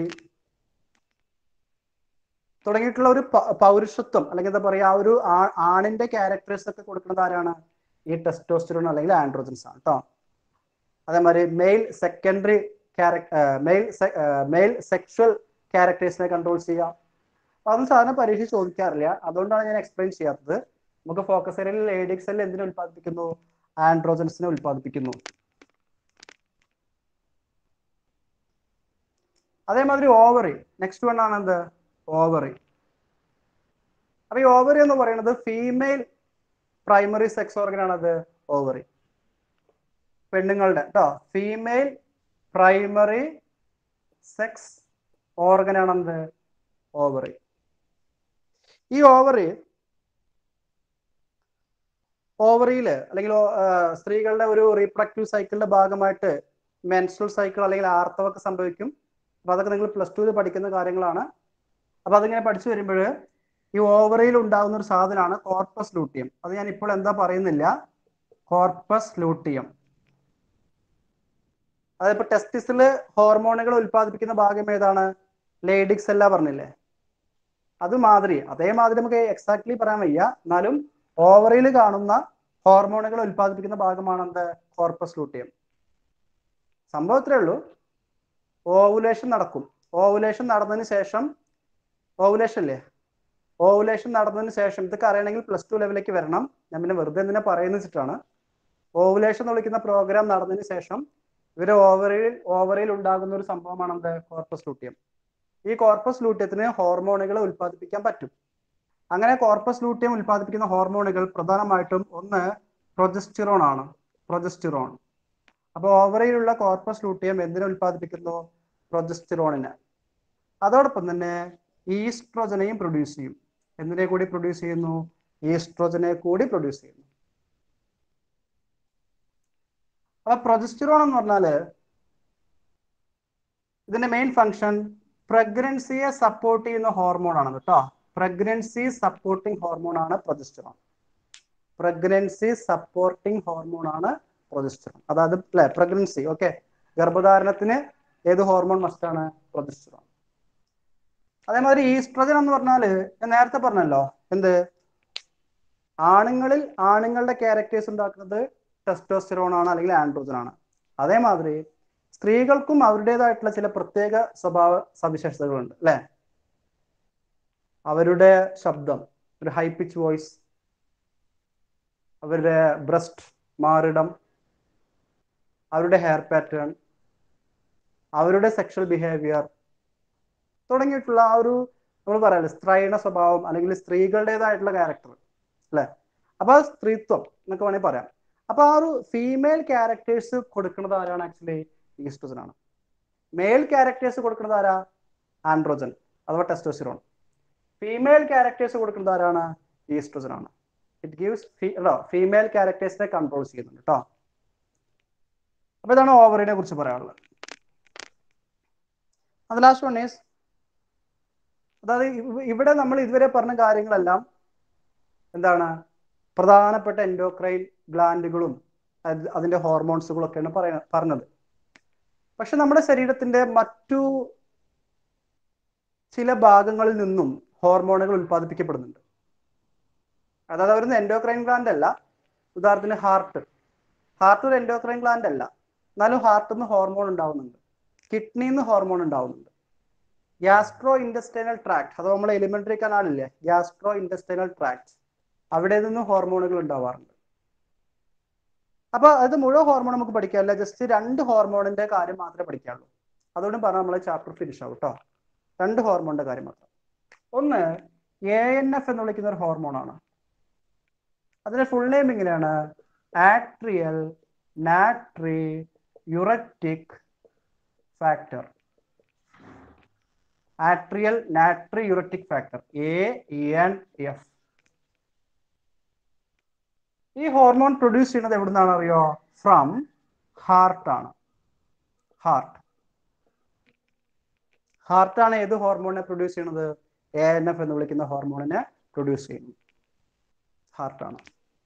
തുടങ്ങിയിട്ടുള്ള ഒരു പ- പൗരുഷത്വം അല്ലെങ്കിൽ എന്താ പറയാ ആ ഒരു ആ- ആണിന്റെ ക്യാരക്ടേഴ്സ് ഒക്കെ കൊടുക്കുന്നത് ആരാണ് ഈ ടെസ്റ്റോസ്റ്ററോൺ അല്ലെങ്കിൽ ആൻഡ്രോജൻസ് ആണ് കേട്ടോ അതേമാതിരി male secondary male male sexual ക്യാരക്ടേഴ്സിനെ കൺട്രോൾ ചെയ്യുക അപ്പൊ അതൊന്നും സാധാരണ പരീക്ഷ ചോദിക്കാറില്ല അതുകൊണ്ടാണ് ഞാൻ എക്സ്പ്ലെയിൻ ചെയ്യാത്തത് നമുക്ക് ഫോക്കസ് ഏരിയയിൽ ലേഡിക് സെൽ എന്തിനെ ഉൽപ്പാദിപ്പിക്കുന്നു ആൻഡ്രോജൻസിനെ ഉൽപ്പാദിപ്പിക്കുന്നു അതേമാതിരി ഓവറി നെക്സ്റ്റ് വൺ ആണ് എന്ത് ഓവറി അപ്പൊ ഈ ഓവറി എന്ന് പറയുന്നത് ഫീമെയിൽ പ്രൈമറി സെക്സ് ഓർഗൻ ആണത് ഓവറി പെണ്ണുങ്ങളുടെ കേട്ടോ ഫീമെയിൽ പ്രൈമറി സെക്സ് ഓർഗൻ ആണെന്ത് ഓവറി ഈ ഓവറി ഓവറിയിൽ അല്ലെങ്കിൽ ഓ- ആ, സ്ത്രീകളുടെ ഒരു റീപ്രൊഡക്റ്റീവ് സൈക്കിളിന്റെ ഭാഗമായിട്ട് മെൻസ്ട്രൽ സൈക്കിൾ അല്ലെങ്കിൽ ആർത്തവൊക്കെ സംഭവിക്കും അപ്പൊ അതൊക്കെ നിങ്ങൾ പ്ലസ് ടുവിൽ പഠിക്കുന്ന കാര്യങ്ങളാണ് അപ്പൊ അതിങ്ങനെ പഠിച്ചു വരുമ്പോൾ ഈ ഓവറിയിൽ ഉണ്ടാകുന്ന ഒരു സാധനമാണ് കോർപ്പസ് ലൂട്ടിയം അത് ഞാൻ ഇപ്പോൾ എന്താ പറയുന്നില്ല കോർപ്പസ് ലൂട്ടിയം അതിപ്പോ ടെസ്റ്റിസില് ഹോർമോണുകൾ ഉൽപ്പാദിപ്പിക്കുന്ന ഭാഗം ഏതാണ് ലേഡിക്സ് എല്ലാം പറഞ്ഞില്ലേ അത് മാതിരി അതേമാതിരി നമുക്ക് എക്സാക്ട്ലി പറയാൻ വയ്യ എന്നാലും ഓവറിയിൽ കാണുന്ന ഹോർമോണുകൾ ഉൽപ്പാദിപ്പിക്കുന്ന ഭാഗമാണ് എന്ത് കോർപ്പസ് ലൂട്ടിയം സംഭവം ഇത്രേ ഉള്ളൂ ഓവുലേഷൻ നടക്കും ഓവുലേഷൻ നടന്നതിന് ശേഷം ഓവുലേഷൻ അല്ലേ ഓവുലേഷൻ നടന്നതിന് ശേഷം ഇതൊക്കെ അറിയണമെങ്കിൽ പ്ലസ് ടു ലെവലിലേക്ക് വരണം ഞാൻ പിന്നെ വെറുതെ എന്തിനാ പറയുന്ന വെച്ചിട്ടാണ് ഓവുലേഷൻ എന്ന് വിളിക്കുന്ന പ്രോഗ്രാം നടന്നതിന് ശേഷം ഇവര് ഓവറിൽ ഓവറിൽ ഉണ്ടാകുന്ന ഒരു സംഭവമാണ് എന്ത് കോർപ്പസ് ലൂട്ടിയം ഈ കോർപ്പസ് ലൂട്ടിയത്തിന് ഹോർമോണുകൾ ഉൽപ്പാദിപ്പിക്കാൻ പറ്റും അങ്ങനെ കോർപ്പസ് ലൂട്ടിയം ഉൽപ്പാദിപ്പിക്കുന്ന ഹോർമോണുകൾ പ്രധാനമായിട്ടും ഒന്ന് പ്രൊജസ്റ്റിറോൺ ആണ് പ്രൊജസ്റ്റിറോൺ അപ്പോൾ ഓവറിയിലുള്ള കോർപ്പസ് ലൂട്ടിയം എന്തിനെ ഉൽപ്പാദിപ്പിക്കുന്നു പ്രൊജസ്റ്റിറോണിനെ അതോടൊപ്പം തന്നെ ഈസ്ട്രോജനെയും പ്രൊഡ്യൂസ് ചെയ്യും എന്തിനെ കൂടി പ്രൊഡ്യൂസ് ചെയ്യുന്നു ഈസ്ട്രോജനെ കൂടി പ്രൊഡ്യൂസ് ചെയ്യുന്നു അപ്പൊ പ്രൊജസ്റ്റിറോൺ എന്ന് പറഞ്ഞാല് ഇതിന്റെ മെയിൻ ഫങ്ഷൻ പ്രഗ്നൻസിയെ സപ്പോർട്ട് ചെയ്യുന്ന ഹോർമോൺ ആണ് കേട്ടോ പ്രഗ്നൻസി സപ്പോർട്ടിംഗ് ഹോർമോൺ ആണ് പ്രൊജസ്റ്റിറോൺ പ്രഗ്നൻസി സപ്പോർട്ടിംഗ് ഹോർമോൺ ആണ് പ്രൊജസ്റ്റിറോൺ അതായത് അല്ലെ പ്രഗ്നൻസി ഓക്കെ ഗർഭധാരണത്തിന് ഏത് ഹോർമോൺ മസ്റ്റാണ് പ്രൊജസ്റ്റിറോൺ അതേമാതിരി ഈസ്ട്രജൻ എന്ന് പറഞ്ഞാല് ഞാൻ നേരത്തെ പറഞ്ഞല്ലോ എന്ത് ആണുങ്ങളിൽ ആണുങ്ങളുടെ ക്യാരക്ടേഴ്സ് ഉണ്ടാക്കുന്നത് ടെസ്റ്റോസ്റ്റെറോൺ ആണ് അല്ലെങ്കിൽ ആൻഡ്രോജൻ ആണ് അതേമാതിരി സ്ത്രീകൾക്കും അവരുടേതായിട്ടുള്ള ചില പ്രത്യേക സ്വഭാവ സവിശേഷതകളുണ്ട് അല്ലെ അവരുടെ ശബ്ദം ഒരു ഹൈ പിച്ച് വോയിസ് അവരുടെ ബ്രസ്റ്റ് മാറിടം അവരുടെ ഹെയർ പാറ്റേൺ അവരുടെ സെക്ഷൽ ബിഹേവിയർ തുടങ്ങിയിട്ടുള്ള ആ ഒരു നമ്മൾ പറയാല്ലേ സ്ത്രൈണ സ്വഭാവം അല്ലെങ്കിൽ സ്ത്രീകളുടേതായിട്ടുള്ള ക്യാരക്ടർ അല്ലെ അപ്പൊ ആ സ്ത്രീത്വം എന്നൊക്കെ വേണമെങ്കിൽ പറയാം അപ്പൊ ആ ഒരു ഫീമെയിൽ ക്യാരക്ടേഴ്സ് കൊടുക്കുന്നത് ആരാണ് ആക്ച്വലി ഈസ്ട്രോജൻ ആണ് മെയിൽ ക്യാരക്ടേഴ്സ് കൊടുക്കുന്നത് ആരാ ആൻഡ്രോജൻ അഥവാ ടെസ്റ്റോസിറോൺ ഫീമെയിൽ ക്യാരക്ടേഴ്സ് കൊടുക്കുന്നത് ആരാണ് ഈസ്ട്രോജൻ ആണ് ഇറ്റ് ഗീവ്സ് ഫീമെയിൽ ക്യാരക്ടേഴ്സിനെ കൺട്രോൾ ചെയ്യുന്നുണ്ട് കേട്ടോ അപ്പൊ ഇതാണ് ഓവറിനെ കുറിച്ച് പറയാനുള്ളത് അത് ലാസ്റ്റ് വൺ ഈസ് അതായത് ഇവ- ഇവിടെ നമ്മൾ ഇതുവരെ പറഞ്ഞ കാര്യങ്ങളെല്ലാം എന്താണ് പ്രധാനപ്പെട്ട എൻഡോക്രൈൻ ഗ്ലാൻഡുകളും അത് അതിന്റെ ഹോർമോൺസുകളും ഒക്കെയാണ് പറയ പറഞ്ഞത് പക്ഷെ നമ്മുടെ ശരീരത്തിന്റെ മറ്റു ചില ഭാഗങ്ങളിൽ നിന്നും ഹോർമോണുകൾ ഉൽപ്പാദിപ്പിക്കപ്പെടുന്നുണ്ട് അതായത് അവരുന്ന് എൻഡോക്രൈൻ ഗ്ലാൻഡ് അല്ല ഉദാഹരണത്തിന് ഹാർട്ട് ഹാർട്ട് ഒരു എൻഡോക്രൈൻ ഗ്ലാൻഡ് അല്ല എന്നാലും ഹാർട്ടിൽ നിന്ന് ഹോർമോൺ ഉണ്ടാവുന്നുണ്ട് കിഡ്നിയിൽ നിന്ന് ഹോർമോൺ ഉണ്ടാവുന്നുണ്ട് ഗ്യാസ്ട്രോ ഇൻഡസ്റ്റൈനൽ ട്രാക്ട് അഥവാ നമ്മളെ എലിമെന്ററി കനാലില്ലേ ഗ്യാസ്ട്രോ ഇൻഡസ്റ്റൈനൽ ട്രാക്ട് അവിടെ നിന്ന് ഹോർമോണുകൾ ഉണ്ടാവാറുണ്ട് അപ്പൊ അത് മുഴുവൻ ഹോർമോൺ നമുക്ക് പഠിക്കാറില്ല ജസ്റ്റ് രണ്ട് ഹോർമോണിന്റെ കാര്യം മാത്രമേ പഠിക്കാറുള്ളൂ അതുകൊണ്ട് പറഞ്ഞാൽ നമ്മളെ ചാപ്റ്റർ ഫിനിഷ് ആവും കേട്ടോ രണ്ട് ഹോർമോണിന്റെ കാര്യം മാത്രം ഒന്ന് എ എൻ എഫ് എന്ന് വിളിക്കുന്ന ഒരു ഹോർമോണാണ് അതിന്റെ ഫുൾ നെയിം ഇങ്ങനെയാണ് atrial natriuretic factor atrial natriuretic factor A N F ഈ ഹോർമോൺ പ്രൊഡ്യൂസ് ചെയ്യുന്നത് എവിടുന്നാണ് അറിയോ ഫ്രം ഹാർട്ട് ആണ് ഹാർട്ട് ഹാർട്ടാണ് ഏത് ഹോർമോണിനെ പ്രൊഡ്യൂസ് ചെയ്യുന്നത് എ എൻ എഫ് എന്ന് വിളിക്കുന്ന ഹോർമോണിനെ പ്രൊഡ്യൂസ് ചെയ്യുന്നത് ഹാർട്ടാണ്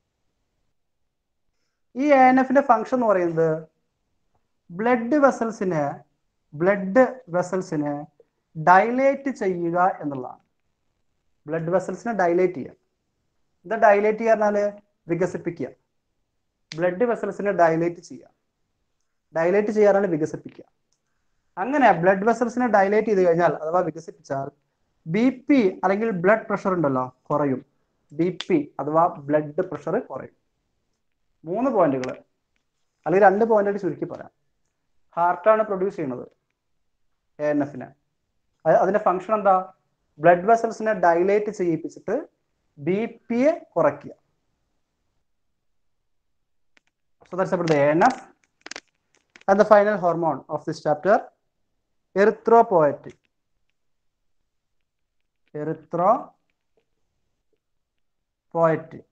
ഈ എ എൻ എഫിന്റെ ഫംഗ്ഷൻ എന്ന് പറയുന്നത് ബ്ലഡ് വെസൽസിനെ ബ്ലഡ് വെസൽസിനെ ഡൈലേറ്റ് ചെയ്യുക എന്നുള്ളതാണ് ബ്ലഡ് വെസൽസിനെ ഡൈലേറ്റ് ചെയ്യുക എന്താ ഡൈലേറ്റ് ചെയ്യുക പറഞ്ഞാല് വികസിപ്പിക്കുക ബ്ലഡ് വെസൽസിനെ ഡൈലേറ്റ് ചെയ്യുക ഡൈലേറ്റ് ചെയ്യാറാണ് വികസിപ്പിക്കുക അങ്ങനെ ബ്ലഡ് വെസൽസിനെ ഡൈലേറ്റ് ചെയ്ത് കഴിഞ്ഞാൽ അഥവാ വികസിപ്പിച്ചാൽ ബി പി അല്ലെങ്കിൽ ബ്ലഡ് പ്രഷർ ഉണ്ടല്ലോ കുറയും ബി പി അഥവാ ബ്ലഡ് പ്രഷർ കുറയും മൂന്ന് പോയിന്റുകൾ അല്ലെങ്കിൽ രണ്ട് പോയിന്റ് ചുരുക്കി പറയാം ഹാർട്ടാണ് പ്രൊഡ്യൂസ് ചെയ്യുന്നത് എ എൻ എഫിനെ അതിന്റെ ഫംഗ്ഷൻ എന്താ ബ്ലഡ് വെസൽസിനെ ഡൈലേറ്റ് ചെയ്യിപ്പിച്ചിട്ട് ബി പിയെ കുറയ്ക്കുക So that's about the ANF. And the final hormone of this chapter, erythropoietin. Erythropoietin.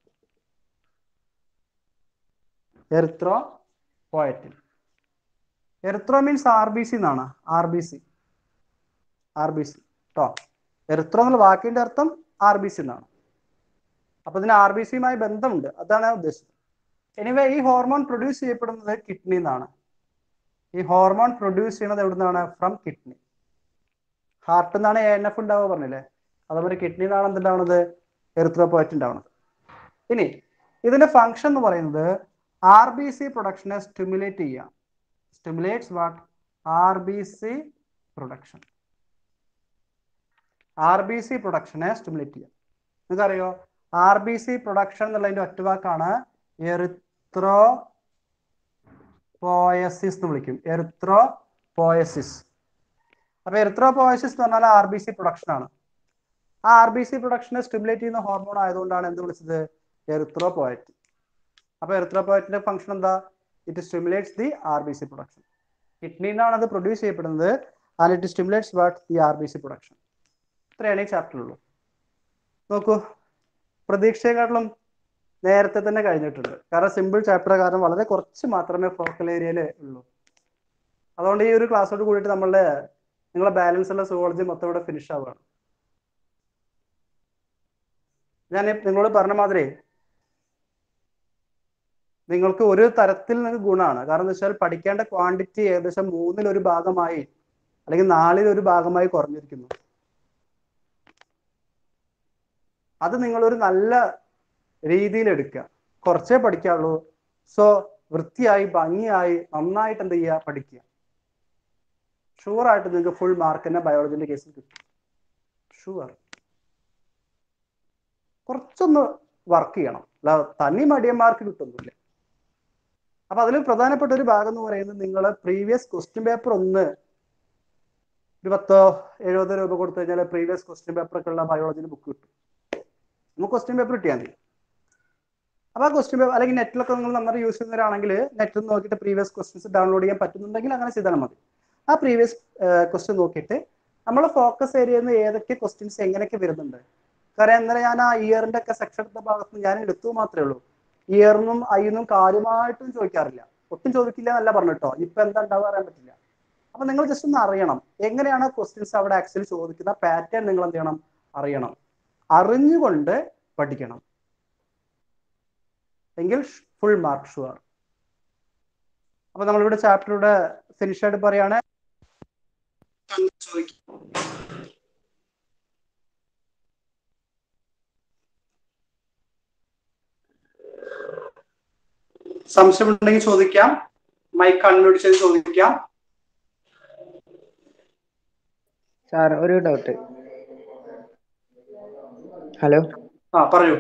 Erythropoietin. Erythro means R B C എന്നാണ് R B C R B C കേട്ടോ erythro എന്നുള്ള വാക്കിന്റെ അർത്ഥം ആർ ബി സി എന്നാണ് അപ്പൊ ഇതിന് ആർ ബി സിയുമായി ബന്ധമുണ്ട് അതാണ് ഞാൻ ഉദ്ദേശിച്ചത് എനിവേ ഈ ഹോർമോൺ പ്രൊഡ്യൂസ് ചെയ്യപ്പെടുന്നത് കിഡ്നി എന്നാണ് ഈ ഹോർമോൺ പ്രൊഡ്യൂസ് ചെയ്യുന്നത് എവിടുന്നാണ് ഫ്രം കിഡ്നി ഹാർട്ട് നിന്നാണ് എ എൻ എഫ് ഉണ്ടാവുക പറഞ്ഞില്ലേ അതുപോലെ കിഡ്നി നിന്നാണ് എന്തുണ്ടാവുന്നത് എറിത്രോപോയറ്റ് ഉണ്ടാവുന്നത് ഇനി ഇതിന്റെ ഫംഗ്ഷൻ എന്ന് പറയുന്നത് ആർ ബി സി പ്രൊഡക്ഷനെ സ്റ്റിമുലേറ്റ് ചെയ്യാം stimulates what R B C production R B C പ്രൊഡക്ഷനെ സ്റ്റിമുലേറ്റ് ചെയ്യാം നിങ്ങൾക്കറിയോ ആർ ബി സി പ്രൊഡക്ഷൻ എന്നുള്ളതിന്റെ ഒറ്റവാക്കാണ് എറിത്രോ പോയസിസ് എന്ന് വിളിക്കും എറിത്രോ പോയസിസ് അപ്പൊ എറിത്രോ പോയസിസ് എന്ന് പറഞ്ഞാൽ ആർ ബി സി പ്രൊഡക്ഷൻ ആണ് ആ ആർ ബി സി പ്രൊഡക്ഷനെ സ്റ്റിമുലേറ്റ് ചെയ്യുന്ന ഹോർമോൺ ആയതുകൊണ്ടാണ് എന്ത് വിളിച്ചത് എറിത്രോ പോയറ്റ് അപ്പൊ എറിത്രോ പോയറ്റിന്റെ ഫംഗ്ഷൻ എന്താ it stimulates the R B C production കിഡ്നിയിൽ നിന്നാണ് അത് പ്രൊഡ്യൂസ് ചെയ്യപ്പെടുന്നത് and it stimulates what the R B C production ഇത്രയാണ് ഈ ചാപ്റ്ററിലുള്ളൂ നോക്കൂ പ്രതീക്ഷയെക്കാട്ടിലും നേരത്തെ തന്നെ കഴിഞ്ഞിട്ടുണ്ട് കാരണം സിമ്പിൾ ചാപ്റ്റർ കാരണം വളരെ കുറച്ച് മാത്രമേ ഫോക്കൽ ഏരിയയിൽ ഉള്ളൂ അതുകൊണ്ട് ഈ ഒരു ക്ലാസ്സോട് കൂടിയിട്ട് നമ്മളുടെ നിങ്ങളെ ബാലൻസ് ഉള്ള സുവോളജി മൊത്തം ഇവിടെ ഫിനിഷ് ആവുകയാണ് ഞാൻ നിങ്ങളോട് പറഞ്ഞ മാതിരി നിങ്ങൾക്ക് ഒരു തരത്തിൽ നിങ്ങൾക്ക് ഗുണമാണ് കാരണം എന്താ വെച്ചാൽ പഠിക്കേണ്ട ക്വാണ്ടിറ്റി ഏകദേശം മൂന്നിൽ ഒരു ഭാഗമായി അല്ലെങ്കിൽ നാലിൽ ഒരു ഭാഗമായി കുറഞ്ഞിരിക്കുന്നു അത് നിങ്ങളൊരു നല്ല രീതിയിൽ എടുക്കുക കുറച്ചേ പഠിക്കാവുള്ളൂ സോ വൃത്തിയായി ഭംഗിയായി നന്നായിട്ട് എന്ത് ചെയ്യുക പഠിക്കുക ഷുവർ ആയിട്ട് നിങ്ങൾക്ക് ഫുൾ മാർക്ക് തന്നെ ബയോളജിന്റെ കേസിൽ കിട്ടും ഷുവർ കുറച്ചൊന്ന് വർക്ക് ചെയ്യണം അല്ല തനി മടിയന്മാർക്ക് കിട്ടുന്നില്ല അപ്പൊ അതിൽ പ്രധാനപ്പെട്ട ഒരു ഭാഗം എന്ന് പറയുന്നത് നിങ്ങൾ പ്രീവിയസ് ക്വസ്റ്റ്യൻ പേപ്പർ ഒന്ന് ഒരു പത്തോ എഴുപതോ രൂപ കൊടുത്തു കഴിഞ്ഞാൽ പ്രീവിയസ് ക്വസ്റ്റ്യൻ പേപ്പർ ഒക്കെ ഉള്ള ബയോളജിന്റെ ബുക്ക് കിട്ടും നമുക്ക് ക്വസ്റ്റ്യൻ പേപ്പർ കിട്ടിയാൽ മതി അപ്പൊ ആ ക്വസ്റ്റ്യൻ പേപ്പർ അല്ലെങ്കിൽ നെറ്റിലൊക്കെ നിങ്ങൾ നന്നായി യൂസ് ചെയ്യുന്നവരാണെങ്കിൽ നെറ്റിൽ നോക്കിയിട്ട് പ്രീവിയസ് ക്വസ്റ്റ്യൻസ് ഡൗൺലോഡ് ചെയ്യാൻ പറ്റുന്നുണ്ടെങ്കിൽ അങ്ങനെ ചെയ്താൽ മതി ആ പ്രീവിയസ് ക്വസ്റ്റ്യൻ നോക്കിയിട്ട് നമ്മൾ ഫോക്കസ് ഏരിയയിൽ നിന്ന് ഏതൊക്കെ ക്വസ്റ്റ്യൻസ് എങ്ങനെയൊക്കെ വരുന്നുണ്ട് കാരണം ഇന്നലെ ഞാൻ ആ ഇയറിന്റെ ഒക്കെ സെക്ഷൻ എടുത്ത ഭാഗത്ത് ഞാൻ എടുത്തു മാത്രമേ ഉള്ളൂ ഇയറിനും ഐന്നും കാര്യമായിട്ടും ചോദിക്കാറില്ല ഒട്ടും ചോദിക്കില്ല എന്നല്ല പറഞ്ഞിട്ടോ ഇപ്പൊ എന്താ ഉണ്ടാവുക അറിയാൻ പറ്റില്ല അപ്പൊ നിങ്ങൾ ജസ്റ്റ് ഒന്ന് അറിയണം എങ്ങനെയാണ് ക്വസ്റ്റ്യൻസ് അവിടെ ആക്ച്വലി ചോദിക്കുന്ന പാറ്റേൺ നിങ്ങൾ എന്ത് ചെയ്യണം അറിയണം അറിഞ്ഞുകൊണ്ട് പഠിക്കണം എങ്കിൽ ഫുൾ മാർക്ക് ഷുവർ അപ്പൊ നമ്മളിവിടെ ചാപ്റ്ററുടെ ഫിനിഷ് ആയിട്ട് പറയാണ് സംശയമുണ്ടെങ്കിൽ ചോദിക്കാം മൈക്ക് അൺമ്യൂട്ട് ചെയ്ത് ചോദിക്കാം സാർ ഒരു ഡൗട്ട് ഹലോ ആ പറയൂ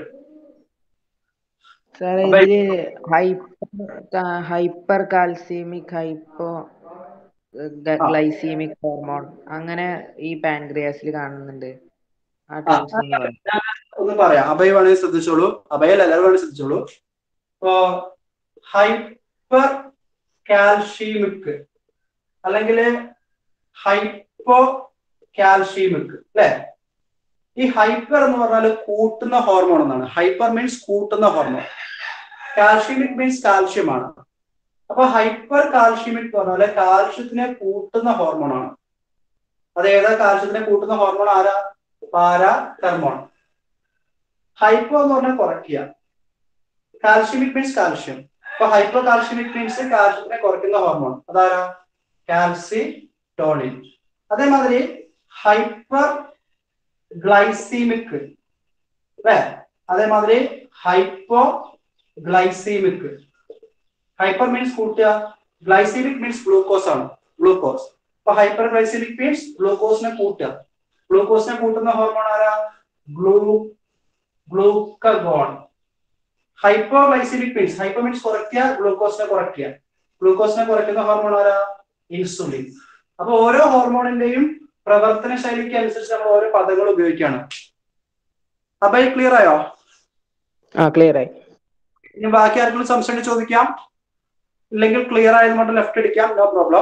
സാർ അപ്പൊ ഇതില് hyper hyper calcemic hypo glycemic hormone അങ്ങനെ ഈ പാൻക്രിയാസിൽ കാണുന്നുണ്ട് ആ ടേംസ് ഒന്ന് പറ ഒന്ന് പറയാം അഭയ വേണമെങ്കിൽ ശ്രദ്ധിച്ചോളൂ അഭയല്ല എല്ലാവരും വേണമെങ്കിൽ ശ്രദ്ധിച്ചോളൂ ഇപ്പോ ഹൈപ്പർ കാൽഷ്യമിക് അല്ലെങ്കിൽ ഹൈപ്പോ കാൽഷ്യമിക് അല്ലെ ഈ ഹൈപ്പർ എന്ന് പറഞ്ഞാൽ കൂട്ടുന്ന ഹോർമോൺ എന്നാണ് ഹൈപ്പർ മീൻസ് കൂട്ടുന്ന ഹോർമോൺ കാൽഷ്യമിക് മീൻസ് കാൽഷ്യം ആണ് അപ്പൊ ഹൈപ്പർ കാൽഷ്യമിക് എന്ന് പറഞ്ഞാല് കാൽഷ്യത്തിനെ കൂട്ടുന്ന ഹോർമോൺ ആണ് അത് ഏതാ കാൽഷ്യത്തിനെ കൂട്ടുന്ന ഹോർമോൺ ആരാ പാരാ തെർമോൺ ഹൈപ്പോ എന്ന് പറഞ്ഞാൽ കുറയ്ക്കുക കാൽഷ്യമിക് മീൻസ് കാൽഷ്യം അപ്പൊ ഹൈപ്പോ കാൽഷ്യമിക് മീൻസ് കാൽഷ്യത്തിനെ കുറയ്ക്കുന്ന ഹോർമോൺ അതാരാ കാൽസിറ്റോണിൻ അതേമാതിരി ഹൈപ്പർ ഗ്ലൈസീമിക് അല്ലേ അതേമാതിരി ഹൈപ്പോ ഗ്ലൈസീമിക് ഹൈപ്പർ മീൻസ് കൂട്ടുക ഗ്ലൈസീമിക് മീൻസ് ഗ്ലൂക്കോസ് ആണ് ഗ്ലൂക്കോസ് അപ്പൊ ഹൈപ്പർ ഗ്ലൈസീമിക് മീൻസ് ഗ്ലൂക്കോസിനെ കൂട്ടുക ഗ്ലൂക്കോസിനെ കൂട്ടുന്ന ഹോർമോൺ ആരാ glu glucagon hypo glycemic means hypo means കുറയ്ക്കുക ഗ്ലൂക്കോസിനെ കുറയ്ക്കുക ഗ്ലൂക്കോസിനെ കുറയ്ക്കുന്ന ഹോർമോൺ ആരാ ഇൻസുലിൻ അപ്പൊ ഓരോ ഹോർമോണിന്റെയും പ്രവർത്തന ശൈലിക്ക് അനുസരിച്ച് നമ്മൾ ഓരോ പദങ്ങൾ ഉപയോഗിക്കുകയാണ് അപ്പൊ ക്ലിയർ ആയോ ആ ക്ലിയർ ആയി ഇനി ബാക്കി ആർക്കെങ്കിലും സംശയം ചോദിക്കാം ഇല്ലെങ്കിൽ ക്ലിയർ ആയത് കൊണ്ട് ലെഫ്റ്റ് അടിക്കാം നോ പ്രോബ്ലം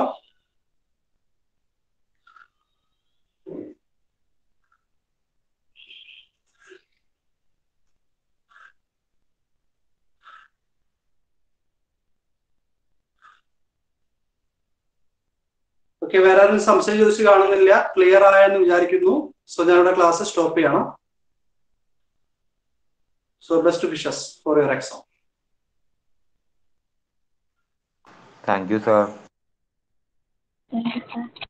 ഓക്കെ വേറെ ആരും സംശയം ചോദിച്ച് കാണുന്നില്ല ക്ലിയർ ആയെന്ന് വിചാരിക്കുന്നു സോ ഞാനിവിടെ ക്ലാസ് സ്റ്റോപ്പ് ചെയ്യണം so best wishes for your exam Thank you, sir. Thank you, sir.